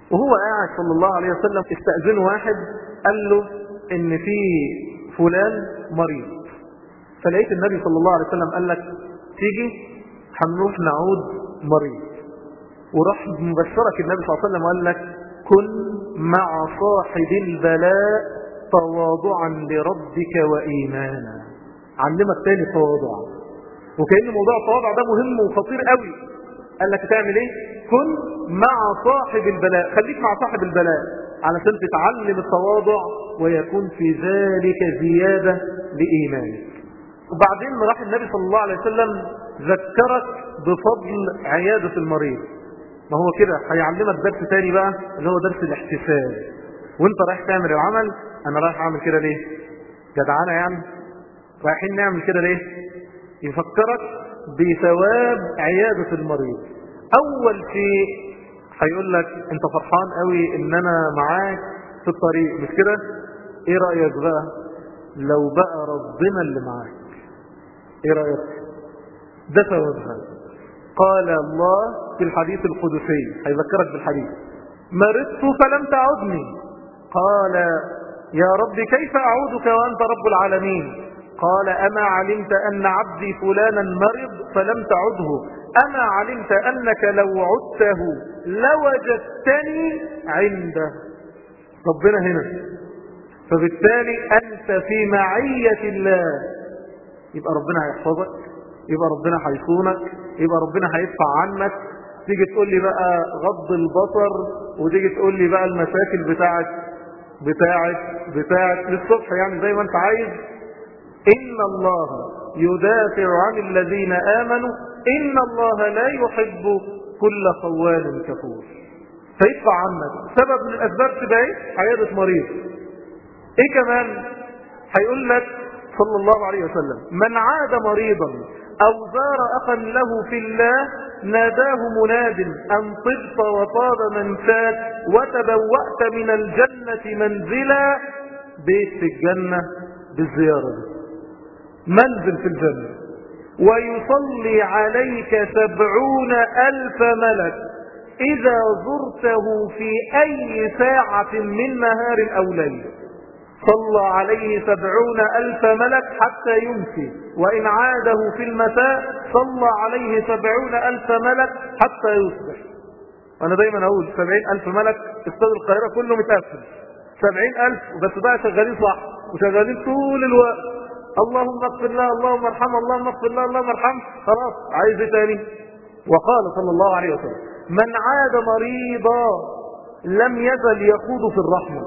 وهو قاعد صلى الله عليه وسلم استأذنه واحد قال له ان في فلان مريض فلقيت النبي صلى الله عليه وسلم قال لك تيجي هنروح نعود مريض وراح مبشرك النبي صلى الله عليه وسلم وقال لك كن مع صاحب البلاء تواضعا لربك وإيمانا علمك تاني تواضع وكأن موضوع التواضع ده مهم وخطير قوي قال لك تعمل ايه كن مع صاحب البلاء خليك مع صاحب البلاء علشان تتعلم التواضع ويكون في ذلك زيادة لإيمانك وبعدين راح النبي صلى الله عليه وسلم ذكرك بفضل عيادة المريض ما هو كده هيعلمك درس تاني بقى اللي هو درس الاحتساب وانت رايح تعمل العمل انا رايح اعمل كده ليه جدعانه يعني رايحين نعمل كده ليه يفكرك بثواب عيادة المريض اول شيء هيقول لك انت فرحان قوي ان انا معاك في الطريق مش كده ايه رأيك بقى لو بقى ربنا اللي معاك ايه رأيك ده ثوابها قال الله في الحديث القدسي هيذكرك بالحديث مرضت فلم تعدني قال يا رب كيف أعودك وأنت رب العالمين قال أما علمت أن عبدي فلانا مرض فلم تعده أما علمت أنك لو عدته لوجدتني عنده ربنا هنا فبالتالي أنت في معية الله يبقى ربنا هيحفظك يبقى ربنا هيصونك يبقى ربنا هيدفع عنك تيجي تقول لي بقى غض البصر وتيجي تقول لي بقى المشاكل بتاعت بتاعت بتاعت للصبح يعني زي ما انت عايز إن الله يدافع عن الذين آمنوا إن الله لا يحب كل خوان كفور فيدفع عنك سبب من الأسباب تبقى ايه؟ عيادة مريض ايه كمان هيقول لك صلى الله عليه وسلم من عاد مريضا أو زار أخا له في الله ناداه مناد أن طبت وطاب منساك وتبوأت من الجنة منزلا بيت في الجنة بالزيارة دي منزل في الجنة ويصلي عليك سبعون ألف ملك إذا زرته في أي ساعة من نهار أو ليل صلى عليه سبعون ألف ملك حتى يمسي وإن عاده في المساء صلى عليه سبعون ألف ملك حتى يصبح أنا دايما أقول سبعين ألف ملك استاد القاهرة كله متقفل سبعين ألف بس بقى شغالين صح وشغالين طول الوقت اللهم اغفر الله اللهم ارحمه اللهم اغفر الله اللهم ارحمه خلاص عايز ايه تاني وقال صلى الله عليه وسلم من عاد مريضا لم يزل يخوض في الرحمه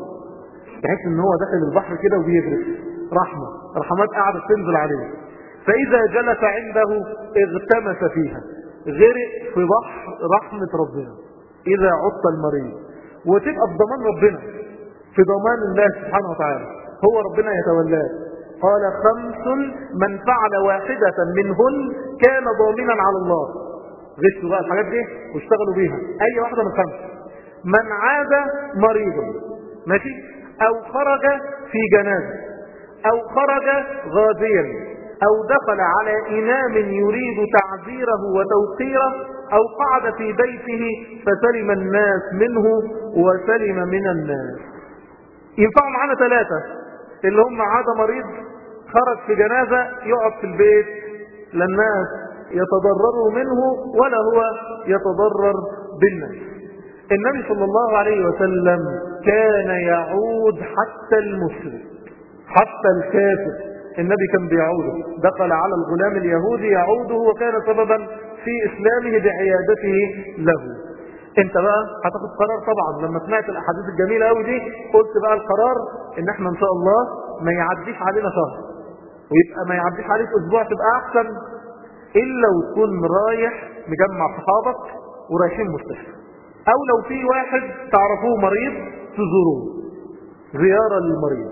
تحس ان هو داخل البحر كده وبيغرق رحمة رحمات قاعدة تنزل عليه فإذا جلس عنده اغتمس فيها غرق في بحر رحمة ربنا إذا عدت المريض وتبقى بضمان ربنا في ضمان الله سبحانه وتعالى هو ربنا يتولاه قال خمس من فعل واحدة منهن كان ضامنا على الله غشوا بقى الحاجات دي واشتغلوا بيها أي واحدة من خمس من عاد مريضا ماشي أو خرج في جنازة أو خرج غازيا أو دخل على إمام يريد تعذيره وتوقيره أو قعد في بيته فسلم الناس منه وسلم من الناس ينفعوا معانا ثلاثة اللي هم عاد مريض خرج في جنازة يقعد في البيت لا الناس يتضرروا منه ولا هو يتضرر بالناس النبي صلى الله عليه وسلم كان يعود حتى المشرك حتى الكافر النبي كان بيعوده دخل على الغلام اليهودي يعوده وكان سببا في إسلامه بعيادته له انت بقى هتاخد قرار طبعا لما سمعت الاحاديث الجميله قوي دي قلت بقى القرار ان احنا ان شاء الله ما يعديش علينا شهر ويبقى ما يعديش عليك اسبوع تبقى احسن الا وتكون رايح مجمع صحابك ورايحين مستشفى او لو في واحد تعرفوه مريض تزوروه زيارة للمريض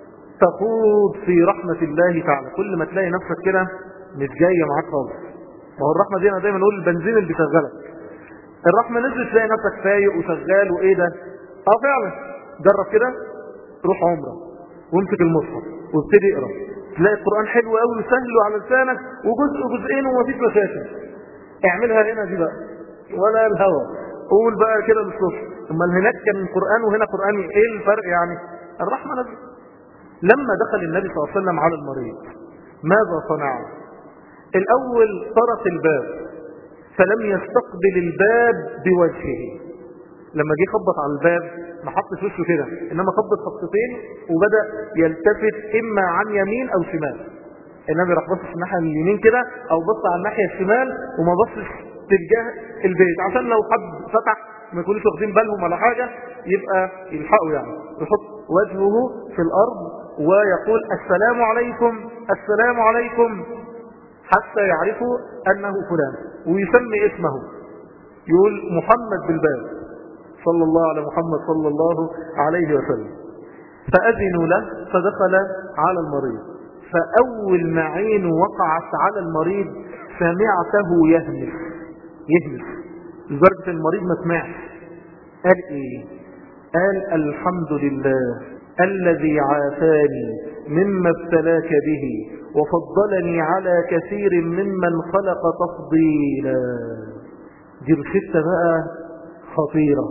تخوض في رحمة الله تعالى كل ما تلاقي نفسك كده مش جاية معاك خالص ما هو الرحمة دي انا دايما اقول البنزين اللي بيشغلك الرحمة نزلت تلاقي نفسك فايق وشغال وايه ده اه فعلا جرب كده روح عمرة وامسك المصحف وابتدي اقرا تلاقي القرآن حلو قوي وسهل على لسانك وجزء وجزئين ومفيش مشاكل اعملها هنا دي بقى ولا الهوى قول بقى كده للصبح امال هناك كان قرآن وهنا قرآن ايه الفرق يعني الرحمة نزل لما دخل النبي صلى الله عليه وسلم على المريض ماذا صنع الاول طرق الباب فلم يستقبل الباب بوجهه لما جه خبط على الباب ما حطش وشه كده انما خبط خبطتين وبدا يلتفت اما عن يمين او شمال النبي راح بص الناحيه اليمين كده او بص على الناحيه الشمال وما بصش تجاه البيت عشان لو حد فتح ما يكونوش واخدين بالهم ولا حاجه يبقى يلحقوا يعني يحط وجهه في الارض ويقول السلام عليكم السلام عليكم حتى يعرفوا انه فلان ويسمي اسمه يقول محمد بالباب صلى الله على محمد صلى الله عليه وسلم فأذنوا له فدخل على المريض فأول ما عينه وقعت على المريض سمعته يهمس يهمس لدرجة المريض ما سمعش قال ايه قال الحمد لله الذي عافاني مما ابتلاك به وفضلني على كثير ممن خلق تفضيلا دي روشته بقى خطيرة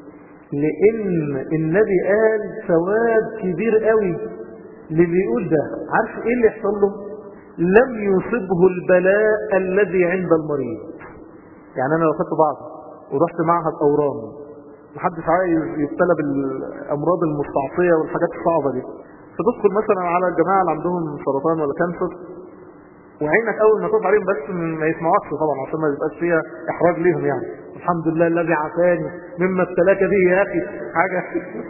لان النبي قال ثواب كبير قوي اللي بيقول ده عارف ايه اللي يحصل له لم يصبه البلاء الذي عند المريض يعني انا لو خدت بعض ورحت معهد اورام محدش عايز يبتلى بالامراض المستعصيه والحاجات الصعبه دي فتدخل مثلا على الجماعه اللي عندهم سرطان ولا كانسر وعينك اول ما تقف عليهم بس ما يسمعوكش طبعا عشان ما يبقاش فيها احراج ليهم يعني الحمد لله الذي عافاني مما ابتلاك به يا اخي حاجه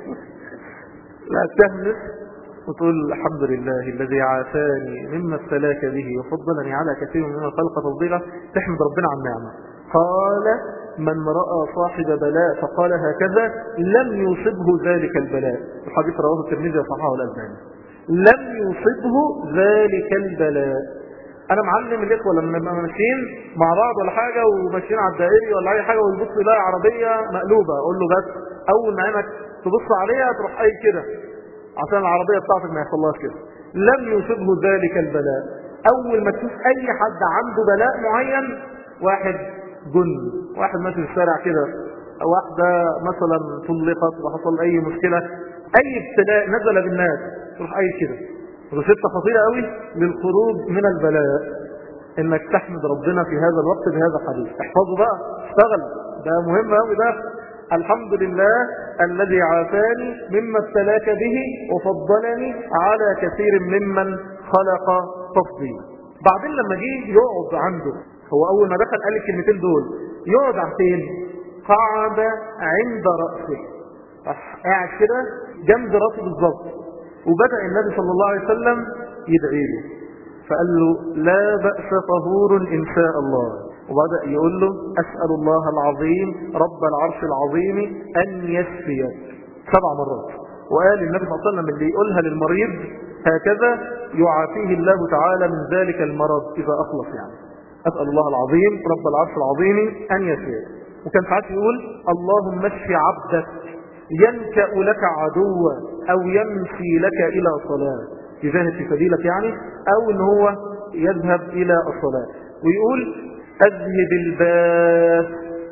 لا تهمس وتقول الحمد لله الذي عافاني مما ابتلاك به وفضلني على كثير من الخلق تفضيلا تحمد ربنا على النعمه قال من رأى صاحب بلاء فقال هكذا لم يصبه ذلك البلاء الحديث رواه الترمذي وصححه الألباني لم يصبه ذلك البلاء انا معلم الاخوه لما نبقى ماشيين مع بعض ولا حاجه وماشيين على الدائري ولا اي حاجه ويبص يلاقي عربيه مقلوبه اقول له بس اول ما عينك تبص عليها تروح اي كده عشان العربيه بتاعتك ما يحصلهاش كده لم يصبه ذلك البلاء اول ما تشوف اي حد عنده بلاء معين واحد جن واحد ماشي في الشارع كده واحدة مثلا طلقت وحصل اي مشكلة اي ابتلاء نزل بالناس تروح اي كده روشته خطيرة قوي للخروج من البلاء انك تحمد ربنا في هذا الوقت بهذا الحديث احفظه بقى اشتغل ده مهم قوي ده الحمد لله الذي عافاني مما ابتلاك به وفضلني على كثير ممن خلق تفضيلا بعدين لما جه يقعد عنده هو اول ما دخل قال الكلمتين دول يقعد عن فين قعد عند رأسه قاعد كده جنب رأسه بالظبط وبدأ النبي صلى الله عليه وسلم يدعي له فقال له لا بأس طهور إن شاء الله وبدأ يقول له أسأل الله العظيم رب العرش العظيم أن يشفيك سبع مرات وقال النبي صلى الله عليه وسلم اللي يقولها للمريض هكذا يعافيه الله تعالى من ذلك المرض إذا أخلص يعني أسأل الله العظيم رب العرش العظيم أن يشفيك وكان ساعات يقول اللهم اشف عبدك ينكأ لك عدوا أو يمشي لك إلى صلاة يجاهد في سبيلك يعني أو إن هو يذهب إلى الصلاة ويقول أذهب الباس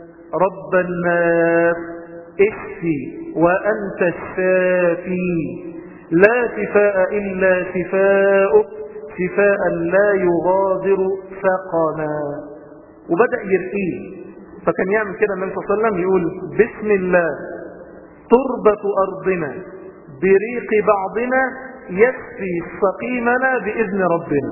رب الناس اشفي وأنت الشافي لا شفاء إلا شفاءك شفاء لا يغادر سقما وبدأ يرقيه فكان يعمل كده النبي صلى الله عليه وسلم يقول بسم الله تربة أرضنا بريق بعضنا يكفي سقيمنا بإذن ربنا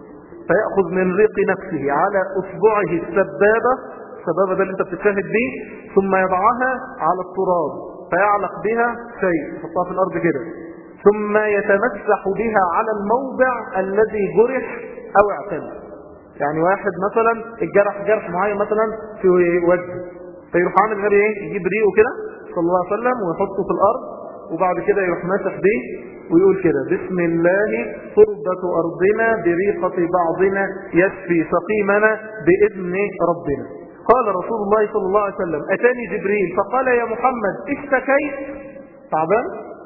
فيأخذ من ريق نفسه على أصبعه السبابة السبابة ده اللي انت بتتشاهد بيه ثم يضعها على التراب فيعلق بها شيء يحطها في الأرض كده ثم يتمسح بها على الموضع الذي جرح أو اعتل يعني واحد مثلا الجرح جرح معين مثلا في وجهه فيروح عامل النبي ايه يجيب ريقه كده صلى الله عليه وسلم ويحطه في الارض وبعد كده يروح ماسح بيه ويقول كده بسم الله تربة ارضنا بريقة بعضنا يشفي سقيمنا باذن ربنا قال رسول الله صلى الله عليه وسلم اتاني جبريل فقال يا محمد اشتكيت تعبان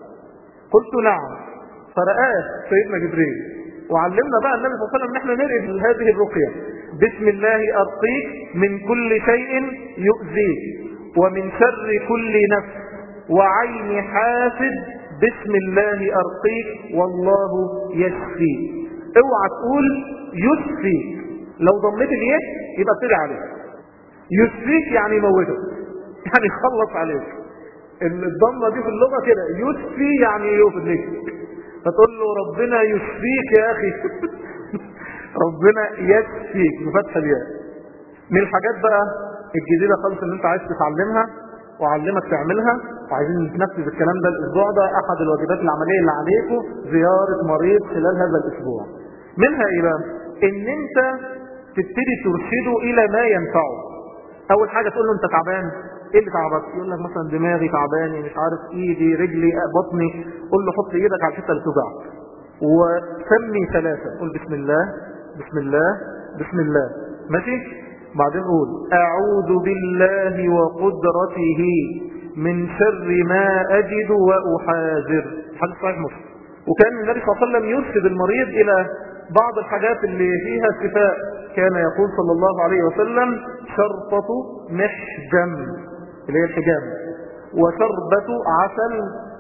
قلت نعم فرآه سيدنا جبريل وعلمنا بقى النبي صلى الله عليه وسلم ان احنا نرقي هذه الرقية بسم الله ارقيك من كل شيء يؤذيك ومن شر كل نفس وعين حاسد بسم الله أرقيك والله يشفيك اوعى تقول يشفيك لو ضميت اليه يبقى ابتدي عليه يشفيك يعني يموتك يعني يخلص عليك الضمه دي في اللغه كده يشفي يعني يفلك فتقول له ربنا يشفيك يا اخي ربنا يشفيك بفتح الياء من الحاجات بقى الجديده خالص اللي انت عايز تتعلمها واعلمك تعملها وعايزين نتنفذ الكلام ده الاسبوع ده احد الواجبات العمليه اللي عليكم زياره مريض خلال هذا الاسبوع منها ايه بقى ان انت تبتدي ترشده الى ما ينفعه اول حاجه تقول له انت تعبان ايه اللي تعبك يقول لك مثلا دماغي تعباني مش عارف ايدي رجلي بطني قول له حط ايدك على الحته اللي توجعك وسمي ثلاثه قول بسم الله بسم الله بسم الله ماشي بعدين قول اعوذ بالله وقدرته من شر ما اجد واحاذر حديث صحيح مسلم وكان النبي صلى الله عليه وسلم يرشد المريض الى بعض الحاجات اللي فيها شفاء كان يقول صلى الله عليه وسلم شرطة محجم اللي هي الحجام وشربة عسل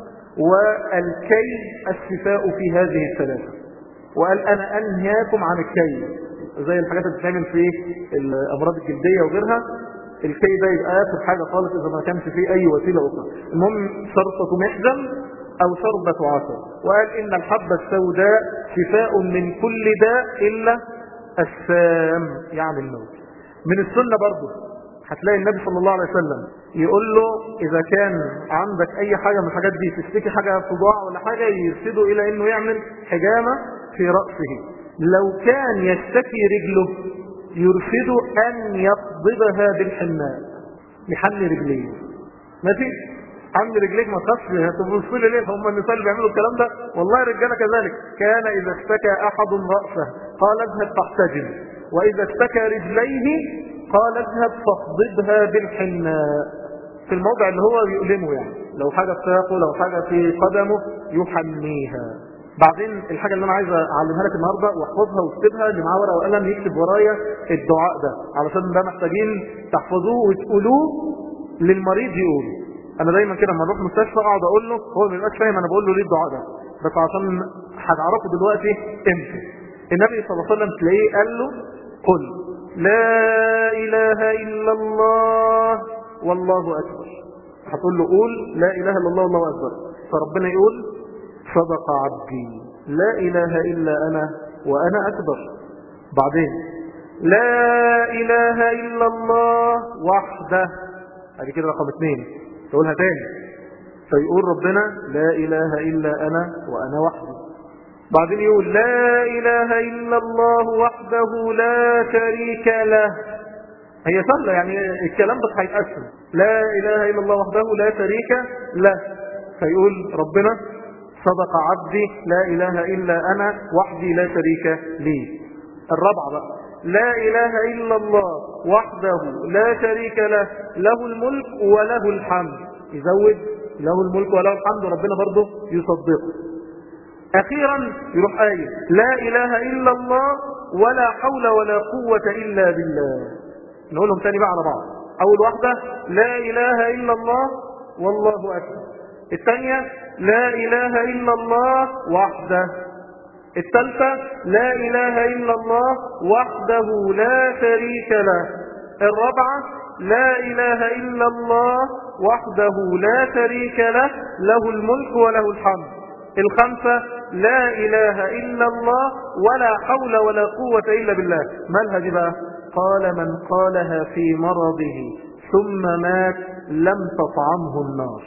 والكي الشفاء في هذه الثلاثة وقال أنا أنهاكم عن الكي زي الحاجات اللي بتتعمل في الأمراض الجلدية وغيرها الكي ده يبقى آخر حاجة خالص إذا ما كانش فيه أي وسيلة أخرى المهم شرطة محجم أو شربة عسل وقال إن الحبة السوداء شفاء من كل داء إلا السام يعني الموت من السنة برضه هتلاقي النبي صلى الله عليه وسلم يقول له إذا كان عندك أي حاجة من الحاجات دي تشتكي حاجة صداع ولا حاجة يرشده إلى إنه يعمل حجامة في رأسه لو كان يشتكي رجله يرشده أن يقبضها بالحناء يحني رجليه ماشي حمل رجليك ما تخافش هتبص لي ليه هم النساء اللي بيعملوا الكلام ده والله الرجاله كذلك كان اذا اشتكى احد راسه قال اذهب فاحتجم واذا اشتكى رجليه قال اذهب فاخضبها بالحناء في الموضع اللي هو يؤلمه يعني لو حاجه في ساقه لو حاجه في قدمه يحنيها بعدين الحاجه اللي انا عايز اعلمها لك النهارده واحفظها واكتبها اللي معاه ورقه وقلم يكتب ورايا الدعاء ده علشان ده محتاجين تحفظوه وتقولوه للمريض يقوله انا دايما كده لما اروح مستشفى اقعد اقول له هو ما يبقاش فاهم انا بقول له ليه الدعاء ده بس عشان هتعرفه دلوقتي امتى النبي صلى الله عليه وسلم تلاقيه قال له قل لا اله الا الله والله اكبر هتقول له قول لا اله الا الله والله اكبر فربنا يقول صدق عبدي لا اله الا انا وانا اكبر بعدين لا اله الا الله وحده ادي كده رقم اثنين تقولها تاني فيقول ربنا لا إله إلا أنا وأنا وحدي بعدين يقول لا إله إلا الله وحده لا شريك له هي سهلة يعني الكلام بس هيتقسم لا إله إلا الله وحده لا شريك له فيقول ربنا صدق عبدي لا إله إلا أنا وحدي لا شريك لي الرابعة بقى لا إله إلا الله وحده لا شريك له له الملك وله الحمد يزود له الملك وله الحمد وربنا برضه يصدقه أخيرا يروح آية لا إله إلا الله ولا حول ولا قوة إلا بالله نقولهم تاني بقى على بعض أول واحدة لا إله إلا الله والله أكبر الثانية لا إله إلا الله وحده الثالثة لا إله إلا الله وحده لا شريك له الرابعة لا إله إلا الله وحده لا شريك له له الملك وله الحمد الخمسة لا إله إلا الله ولا حول ولا قوة إلا بالله مالها دي بقى قال من قالها في مرضه ثم مات لم تطعمه النار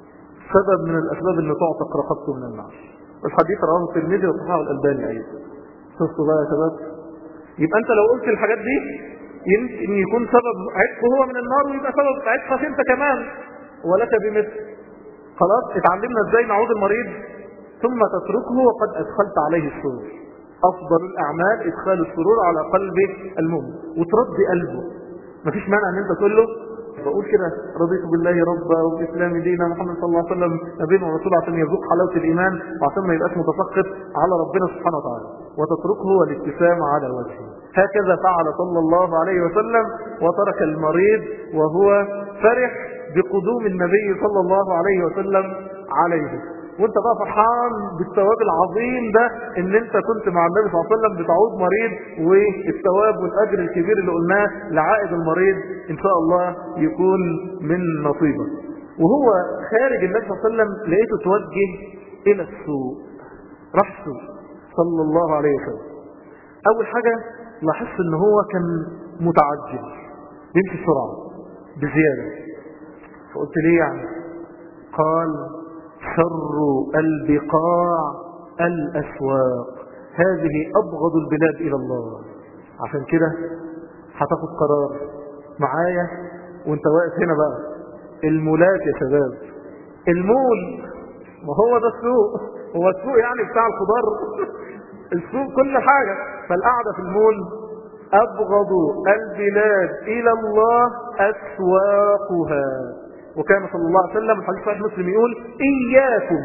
سبب من الأسباب اللي تعتق رقبته من النار الحديث رواه الترمذي وصححه الألباني أيضا شفتوا بقى يا شباب يبقى أنت لو قلت الحاجات دي يمكن يكون سبب عتقه هو من النار ويبقى سبب عتقك انت كمان ولك بمثل خلاص اتعلمنا ازاي نعود المريض ثم تتركه وقد ادخلت عليه السرور افضل الاعمال ادخال السرور على قلب المؤمن وترضي قلبه مفيش مانع ان انت تقول له بقول كده رضيت بالله ربا وبالاسلام دينا محمد صلى الله عليه وسلم نبينا ورسوله عشان يذوق حلاوه الايمان وعشان ما يبقاش متسخط على ربنا سبحانه وتعالى وتتركه والابتسام على وجهه هكذا فعل صلى الله عليه وسلم وترك المريض وهو فرح بقدوم النبي صلى الله عليه وسلم عليه وانت بقى فرحان بالثواب العظيم ده ان انت كنت مع النبي صلى الله عليه وسلم بتعود مريض والثواب والاجر الكبير اللي قلناه لعائد المريض ان شاء الله يكون من نصيبك وهو خارج النبي صلى الله عليه وسلم لقيته توجه الى السوق راح السوق صلى الله عليه وسلم اول حاجة لاحظت ان هو كان متعجل بيمشي بسرعة بزيادة فقلت ليه يعني قال شر البقاع الأسواق هذه أبغض البلاد إلى الله عشان كده هتاخد قرار معايا وانت واقف هنا بقى المولات يا شباب المول ما هو ده السوق هو السوق يعني بتاع الخضار السوق كل حاجة فالقعدة في المول أبغض البلاد إلى الله أسواقها وكان صلى الله عليه وسلم الحديث صحيح مسلم يقول إياكم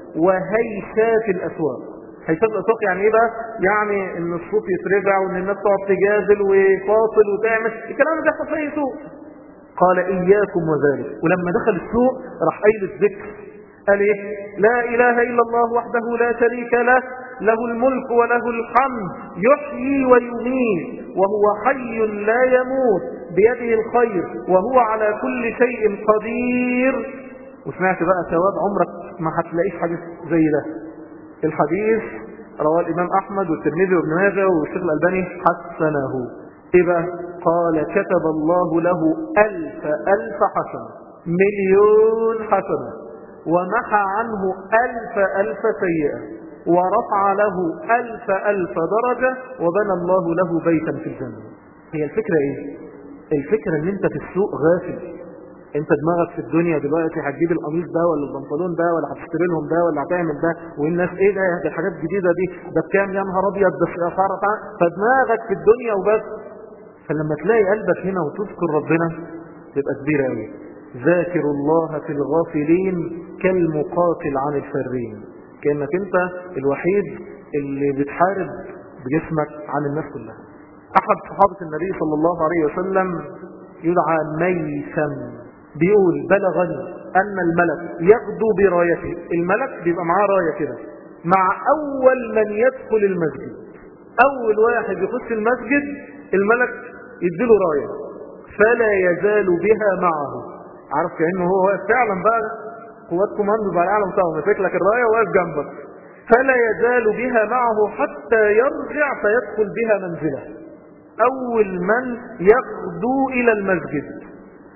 وهيشات الأسواق هيشات الأسواق يعني إيه بقى؟ يعني إن الصوت يترجع وإن الناس تقعد تجادل وفاصل وتعمل الكلام ده يحصل في أي سوق قال إياكم وذلك ولما دخل السوق راح قايل الذكر قال إيه لا إله إلا الله وحده لا شريك له له الملك وله الحمد يحيي ويميت وهو حي لا يموت بيده الخير وهو على كل شيء قدير وسمعت بقى ثواب عمرك ما هتلاقيش حديث زي ده الحديث رواه الإمام أحمد والترمذي وابن ماجه والشيخ الألباني حسنه إيه بقى قال كتب الله له ألف ألف حسنة مليون حسنة ومحى عنه ألف ألف سيئة ورفع له ألف ألف درجة وبنى الله له بيتا في الجنة هي الفكرة ايه الفكرة ان انت في السوق غافل انت دماغك في الدنيا دلوقتي هتجيب القميص ده ولا البنطلون ده ولا هتشتري لهم ده ولا هتعمل ده والناس ايه ده دي الحاجات الجديده دي ده بكام يا نهار ابيض ده اسعار فدماغك في الدنيا وبس فلما تلاقي قلبك هنا وتذكر ربنا تبقى كبيره قوي ذاكر الله في الغافلين كالمقاتل عن الفرين كانك انت الوحيد اللي بتحارب بجسمك عن الناس كلها احد صحابه النبي صلى الله عليه وسلم يدعى ميسم بيقول بلغني أن الملك يغدو برايته الملك بيبقى معاه راية كده مع أول من يدخل المسجد أول واحد يخش المسجد الملك يديله راية فلا يزال بها معه عارف كأنه هو واقف فعلا بقى قوات كوماندو بقى العالم بتاعه مسك لك الراية واقف جنبك فلا يزال بها معه حتى يرجع فيدخل بها منزله أول من يغدو إلى المسجد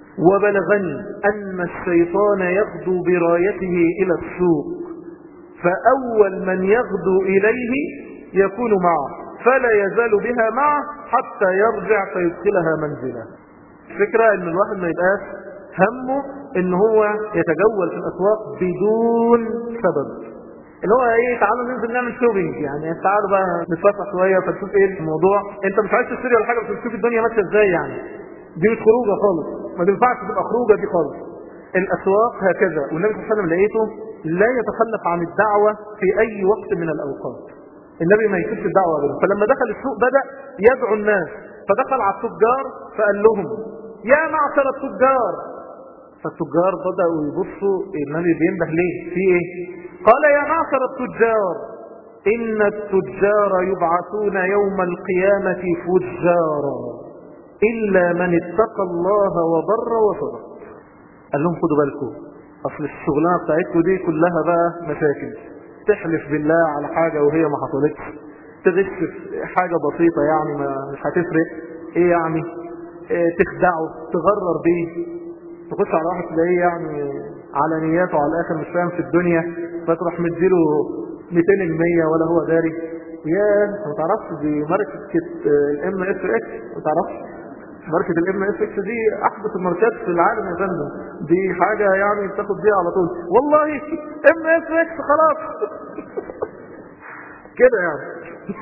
وبلغني أن الشيطان يغدو برايته إلى السوق فأول من يغدو إليه يكون معه فلا يزال بها معه حتى يرجع فيدخلها منزله الفكرة ان الواحد ما يبقاش همه ان هو يتجول في الاسواق بدون سبب اللي هو ايه تعالوا ننزل نعمل شوبينج يعني تعالوا بقى نتفسح شويه فتشوف ايه الموضوع انت مش عايز تشتري ولا حاجه بس تشوف الدنيا ماشيه ازاي يعني دي مش خروجه خالص ما تنفعش تبقى خروجه دي خالص الاسواق هكذا والنبي صلى الله عليه وسلم لقيته لا يتخلف عن الدعوه في اي وقت من الاوقات النبي ما يسيبش الدعوه ابدا فلما دخل السوق بدا يدعو الناس فدخل على التجار فقال لهم يا معشر التجار فالتجار بدأوا يبصوا النبي بينبه ليه في ايه قال يا معشر التجار إن التجار يبعثون يوم القيامة فجارا إلا من اتقى الله وبر وصدق قال لهم خدوا بالكم أصل الشغلانة بتاعتكم دي كلها بقى مشاكل تحلف بالله على حاجة وهي ما حصلتش تغش في حاجة بسيطة يعني ما مش هتفرق ايه يعني إيه تخدعه تغرر بيه تخش على واحد تلاقيه يعني على نياته على الاخر مش فاهم في الدنيا فتروح مديله 200 المية ولا هو داري يا ما تعرفش دي ماركة الام اف اكس ما تعرفش ماركة الام اف اكس دي احدث الماركات في العالم يا فندم دي حاجة يعني بتاخد بيها على طول والله ام اف اكس خلاص كده يعني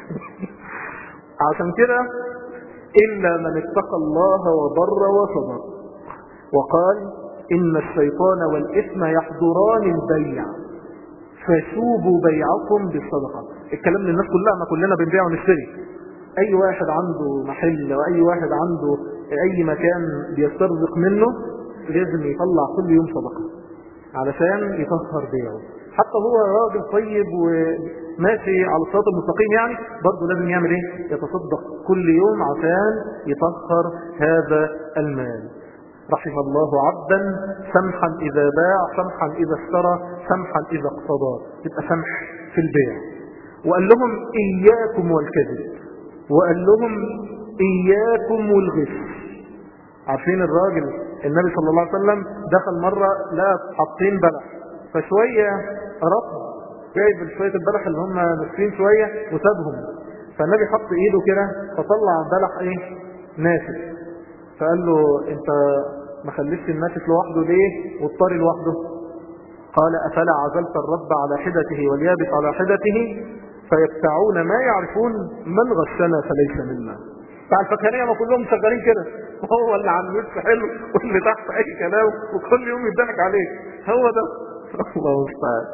عشان كده إلا من اتقى الله وبر وصبر وقال إن الشيطان والإثم يحضران البيع فشوبوا بيعكم بالصدقة الكلام للناس كلها ما كلنا بنبيع ونشتري أي واحد عنده محل وأي واحد عنده أي مكان بيسترزق منه لازم يطلع كل يوم صدقة علشان يطهر بيعه حتى هو راجل طيب وماشي على الصراط المستقيم يعني برضه لازم يعمل ايه يتصدق كل يوم عشان يطهر هذا المال رحم الله عبدا سمحا إذا باع سمحا إذا اشترى سمحا إذا اقتضى يبقى سمح في البيع وقال لهم إياكم والكذب وقال لهم إياكم والغش عارفين الراجل النبي صلى الله عليه وسلم دخل مرة لا حاطين بلح فشوية رفض جايب شوية البلح اللي هم ناشفين شوية وسابهم فالنبي حط ايده كده فطلع بلح ايه ناشف فقال له انت ما خليتش الناشف لوحده ليه والطري لوحده قال افلا عزلت الرب على حدته واليابس على حدته فيبتعون ما يعرفون من غشنا فليس منا بتاع الفكهانية ما كلهم شغالين كده هو اللي على النص حلو واللي تحت اي كلام وكل يوم يضحك عليه هو ده الله المستعان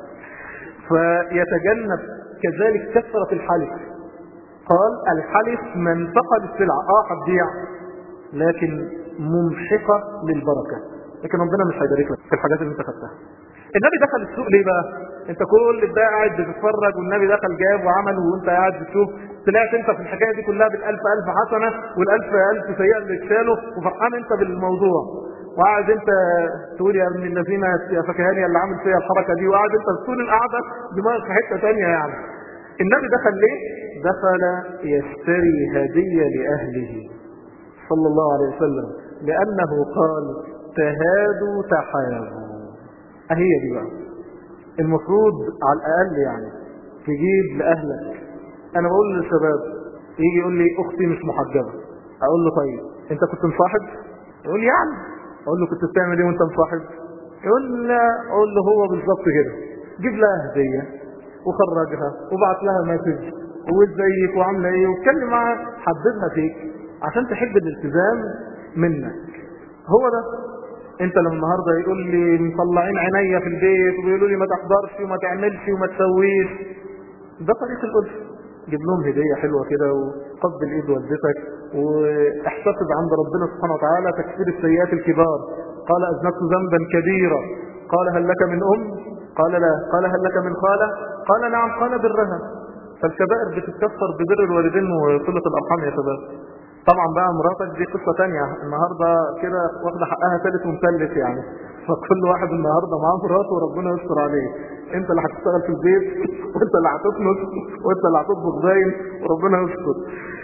فيتجنب كذلك كثرة الحلف قال الحلف من فقد السلعة اه هتبيع لكن ممحقة للبركة لكن ربنا مش هيبارك لك في الحاجات اللي انت خدتها النبي دخل السوق ليه بقى انت كل ده قاعد بتتفرج والنبي دخل جاب وعمل وانت قاعد بتشوف طلعت انت في الحكايه دي كلها بالالف الف حسنه والالف الف سيئه اللي اتشالوا وفرحان انت بالموضوع وقاعد انت تقول يا ابن الذين يا فكهاني اللي عامل فيها الحركه دي وقاعد انت طول القعده دماغك في حته ثانيه يعني النبي دخل ليه؟ دخل يشتري هديه لاهله صلى الله عليه وسلم لانه قال تهادوا تحابوا اهي دي بقى المفروض على الاقل يعني تجيب لاهلك انا بقول للشباب يجي يقول لي اختي مش محجبه اقول له طيب انت كنت مصاحب يقول لي يعني اقول له كنت بتعمل ايه وانت مصاحب يقول لا اقول له هو بالظبط كده جيب لها هديه وخرجها وبعت لها مسج وازيك وعامله ايه واتكلم معاها حببها فيك عشان تحب الالتزام منك هو ده انت لما النهارده يقول لي مطلعين عينيا في البيت وبيقولوا لي ما تحضرش وما تعملش وما تسويش ده طريق الالف جيب لهم هديه حلوه كده وقبل ايد والدتك واحتسب عند ربنا سبحانه وتعالى تكفير السيئات الكبار قال اذنبت ذنبا كبيرا قال هل لك من ام قال لا قال هل لك من خاله قال نعم قال برها فالكبائر بتتكفر ببر الوالدين وصله الارحام يا شباب طبعا بقى مراتك دي قصة تانية النهاردة كده واخدة حقها ثالث ومثلث يعني فكل واحد النهاردة معاه مراته وربنا يستر عليه انت اللي هتشتغل في البيت وانت اللي هتكنس وانت اللي هتطبخ باين وربنا يستر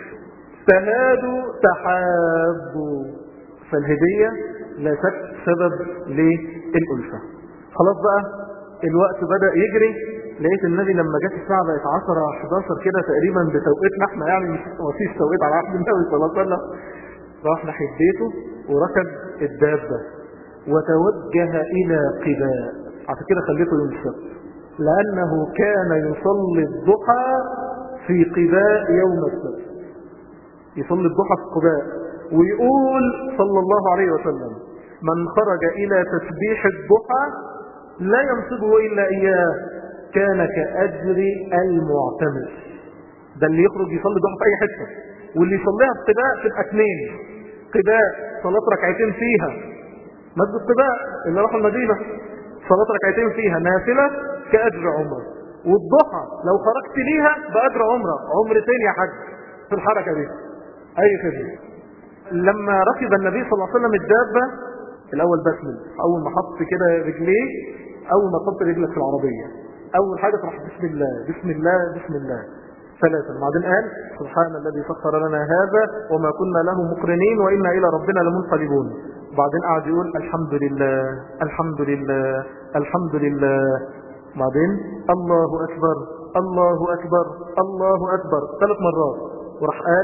تهادوا تحابوا فالهدية لا شك سبب للألفة خلاص بقى الوقت بدأ يجري لقيت النبي لما جت الساعة بقت 10 11 كده تقريبا بتوقيتنا احنا يعني مش مفيش توقيت على عهد النبي صلى الله عليه وسلم راح ناحية بيته وركب الدابة وتوجه إلى قباء عشان كده خليته يوم السبت لأنه كان يصلي الضحى في قباء يوم السبت يصلي الضحى في قباء ويقول صلى الله عليه وسلم من خرج إلى تسبيح الضحى لا ينصبه إلا إياه كان كأجر المعتمر ده اللي يخرج يصلي ضحى في أي حتة واللي يصليها في قباء تبقى اثنين قباء صلاة ركعتين فيها مسجد قباء اللي راح المدينة صلاة ركعتين فيها نافلة كأجر عمره والضحى لو خرجت ليها بأجر عمره عمرتين يا حاج في الحركة دي أي خدمة لما ركب النبي صلى الله عليه وسلم الدابة الأول بسمل أول ما حط كده رجليه أول ما تحط رجلك في العربية أول حاجة تروح بسم الله بسم الله بسم الله ثلاثا بعدين قال سبحان الذي سخر لنا هذا وما كنا له مقرنين وإنا إلى ربنا لمنقلبون بعدين قعد يقول الحمد لله الحمد لله الحمد لله بعدين الله أكبر الله أكبر الله أكبر ثلاث مرات وراح قال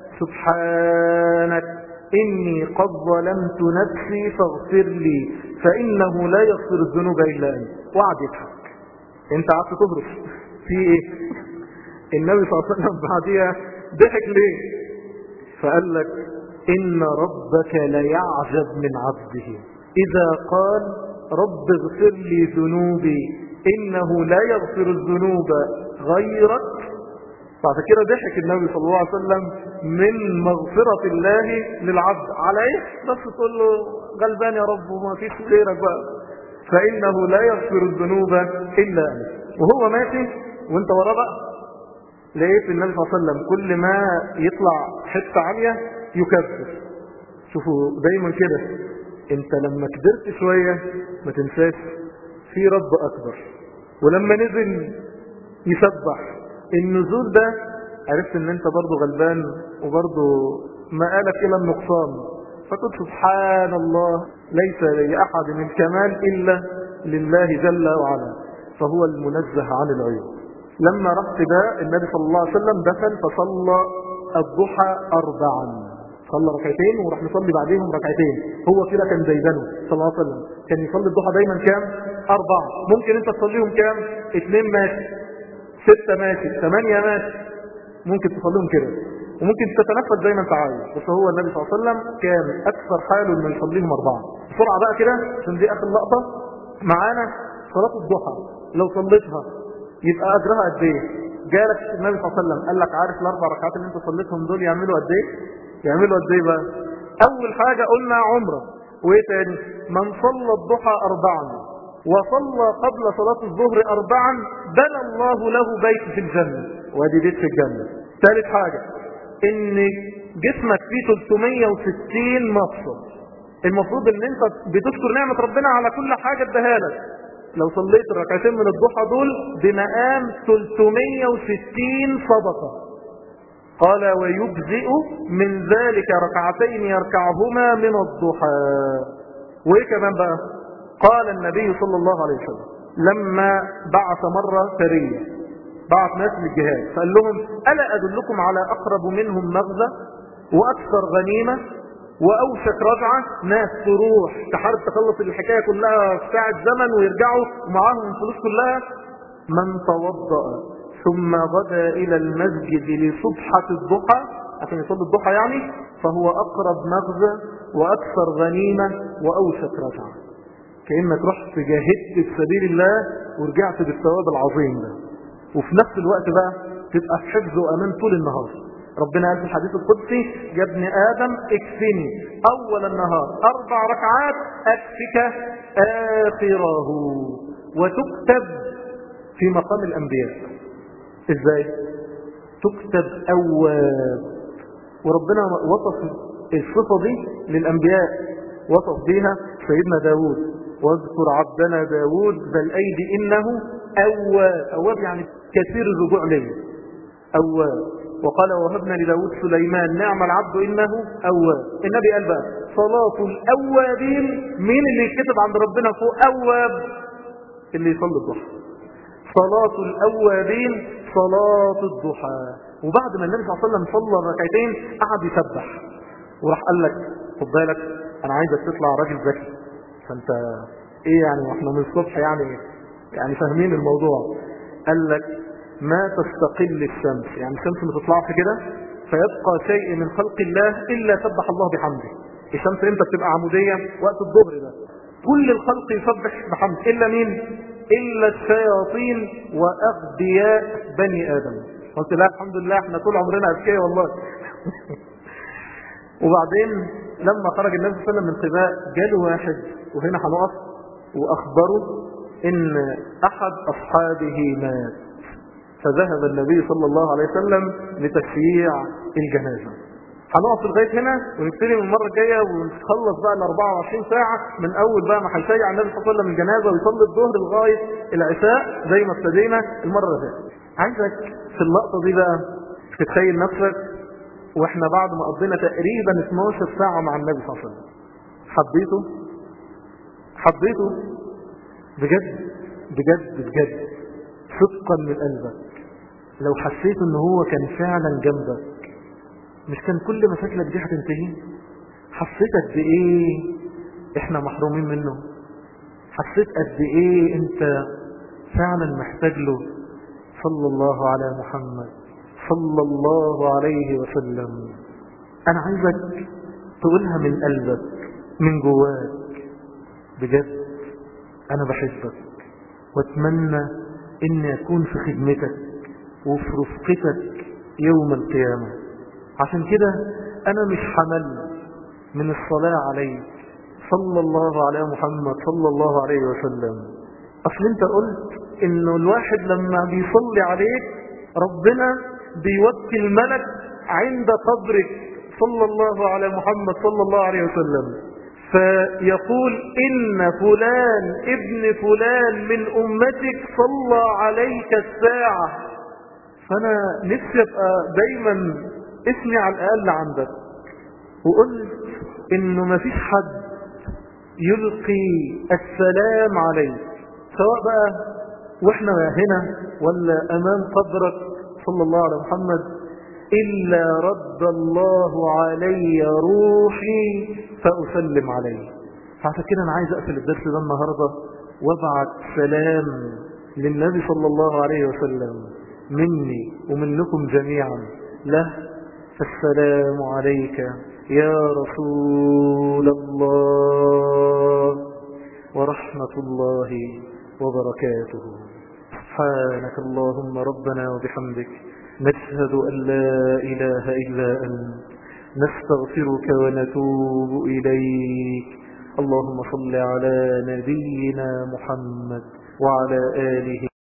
سبحانك إني قد ظلمت نفسي فاغفر لي فإنه لا يغفر الذنوب إلا أنت وقعد يضحك انت قعدت تهرش في ايه النبي صلى الله عليه وسلم بعديها ضحك ليه فقال لك ان ربك ليعجب من عبده اذا قال رب اغفر لي ذنوبي انه لا يغفر الذنوب غيرك بعد كده ضحك النبي صلى الله عليه وسلم من مغفرة الله للعبد على ايه بس تقول له غلبان يا رب وما فيش غيرك بقى فإنه لا يغفر الذنوب إلا أنت وهو ماشي وانت وراه بقى لقيت النبي صلى الله عليه وسلم كل ما يطلع حتة عالية يكبر شوفوا دايما كده انت لما كبرت شوية ما تنساش في رب أكبر ولما نزل يسبح النزول ده عرفت ان انت برضو غلبان وبرضو مآلك الى النقصان فقلت سبحان الله ليس لأحد من كمال إلا لله جل وعلا فهو المنزه عن العيوب لما رحت ده النبي صلى الله عليه وسلم دخل فصلى الضحى أربعا صلى ركعتين وراح نصلي بعديهم ركعتين هو كده كان زيدانه صلى الله عليه وسلم كان يصلي الضحى دايما كام أربعة ممكن انت تصليهم كام اتنين ماشي ستة ماشي ثمانية ماشي ممكن تصليهم كده وممكن تتنفس زي ما انت عايز بس هو النبي صلى الله عليه وسلم كان اكثر حاله انه يصليهم اربعه بسرعه بقى كده عشان دي اخر لقطه معانا صلاه الضحى لو صليتها يبقى اجرها قد ايه جالك النبي صلى الله عليه وسلم قال لك عارف الاربع ركعات اللي انت صليتهم دول يعملوا قد ايه يعملوا قد ايه بقى اول حاجه قلنا عمره وايه تاني من صلى الضحى اربعا وصلى قبل صلاة الظهر أربعا بنى الله له بيت في الجنة وادي بيت في الجنة ثالث حاجة ان جسمك فيه 360 مفصل المفروض ان انت بتشكر نعمة ربنا على كل حاجة اداها لك لو صليت الركعتين من الضحى دول بمقام 360 صدقة قال ويجزئ من ذلك ركعتين يركعهما من الضحى وايه كمان بقى قال النبي صلى الله عليه وسلم لما بعث مرة سرية بعث ناس للجهاد فقال لهم ألا أدلكم على أقرب منهم مغزى وأكثر غنيمة وأوشك رجعة ناس تروح تحارب تخلص الحكاية كلها في ساعة زمن ويرجعوا ومعاهم الفلوس كلها من توضأ ثم غدا إلى المسجد لصبحة الضحى عشان يصلي الضحى يعني فهو أقرب مغزى وأكثر غنيمة وأوشك رجعة كأنك رحت جاهدت في سبيل الله ورجعت بالثواب العظيم ده وفي نفس الوقت بقى تبقى في حفظ وأمان طول النهار ربنا قال في الحديث القدسي يا ابن آدم اكفني أول النهار أربع ركعات أكفك آخره وتكتب في مقام الأنبياء إزاي تكتب أواب وربنا وصف الصفة دي للأنبياء وصف بها سيدنا داود واذكر عبدنا داود ذا الأيدي إنه أواب أواب يعني كثير الرجوع ليه أواب وقال وهبنا لداود سليمان نعم العبد إنه أواب النبي قال بقى صلاة الأوابين مين اللي يكتب عند ربنا فوق أواب اللي يصلي الضحى صلاة الأوابين صلاة الضحى وبعد ما النبي صلى الله عليه وسلم صلى ركعتين قعد يسبح وراح قال لك خد بالك انا عايزك تطلع راجل ذكي فانت ايه يعني واحنا من الصبح يعني يعني فاهمين الموضوع قال لك ما تستقل الشمس يعني الشمس ما تطلعش كده فيبقى شيء من خلق الله الا سبح الله بحمده الشمس امتى بتبقى عمودية وقت الظهر ده كل الخلق يسبح بحمد الا مين الا الشياطين واغبياء بني ادم قلت لا الحمد لله احنا طول عمرنا اذكياء والله وبعدين لما خرج النبي صلى الله عليه وسلم من قباء جاله واحد وهنا هنقف واخبره ان احد اصحابه مات فذهب النبي صلى الله عليه وسلم لتشييع الجنازه هنقف لغايه هنا ونبتدي من المره الجايه ونخلص بقى ال 24 ساعه من اول بقى ما هيشيع النبي صلى الله عليه وسلم الجنازه ويصلي الظهر لغايه العشاء زي ما ابتدينا المره اللي فاتت عايزك في اللقطه دي بقى تتخيل نفسك واحنا بعد ما قضينا تقريبا 12 ساعة مع النبي صلى الله عليه وسلم حبيته حبيته بجد بجد بجد صدقا من قلبك لو حسيت ان هو كان فعلا جنبك مش كان كل مشاكلك دي هتنتهي حسيت قد ايه احنا محرومين منه حسيت قد ايه انت فعلا محتاج له صلى الله على محمد صلى الله عليه وسلم انا عايزك تقولها من قلبك من جواك بجد انا بحبك واتمنى اني اكون في خدمتك وفي رفقتك يوم القيامة عشان كده أنا مش حمل من الصلاة عليه صلى الله على محمد صلى الله عليه وسلم أصل أنت قلت إنه الواحد لما بيصلي عليك ربنا بيوكل ملك عند قبرك صلى الله على محمد صلى الله عليه وسلم فيقول إن فلان ابن فلان من أمتك صلى عليك الساعة فأنا نفسي أبقى دايما اسمي على الأقل عندك وقلت إنه ما فيش حد يلقي السلام عليك سواء بقى واحنا هنا ولا أمام قبرك صلى الله على محمد إلا رد الله علي روحي فأسلم عليه فعشان كده أنا عايز أقفل الدرس ده النهاردة وابعت سلام للنبي صلى الله عليه وسلم مني ومنكم جميعا له فالسلام عليك يا رسول الله ورحمة الله وبركاته سبحانك اللهم ربنا وبحمدك نشهد أن لا إله إلا أنت نستغفرك ونتوب إليك اللهم صل على نبينا محمد وعلى آله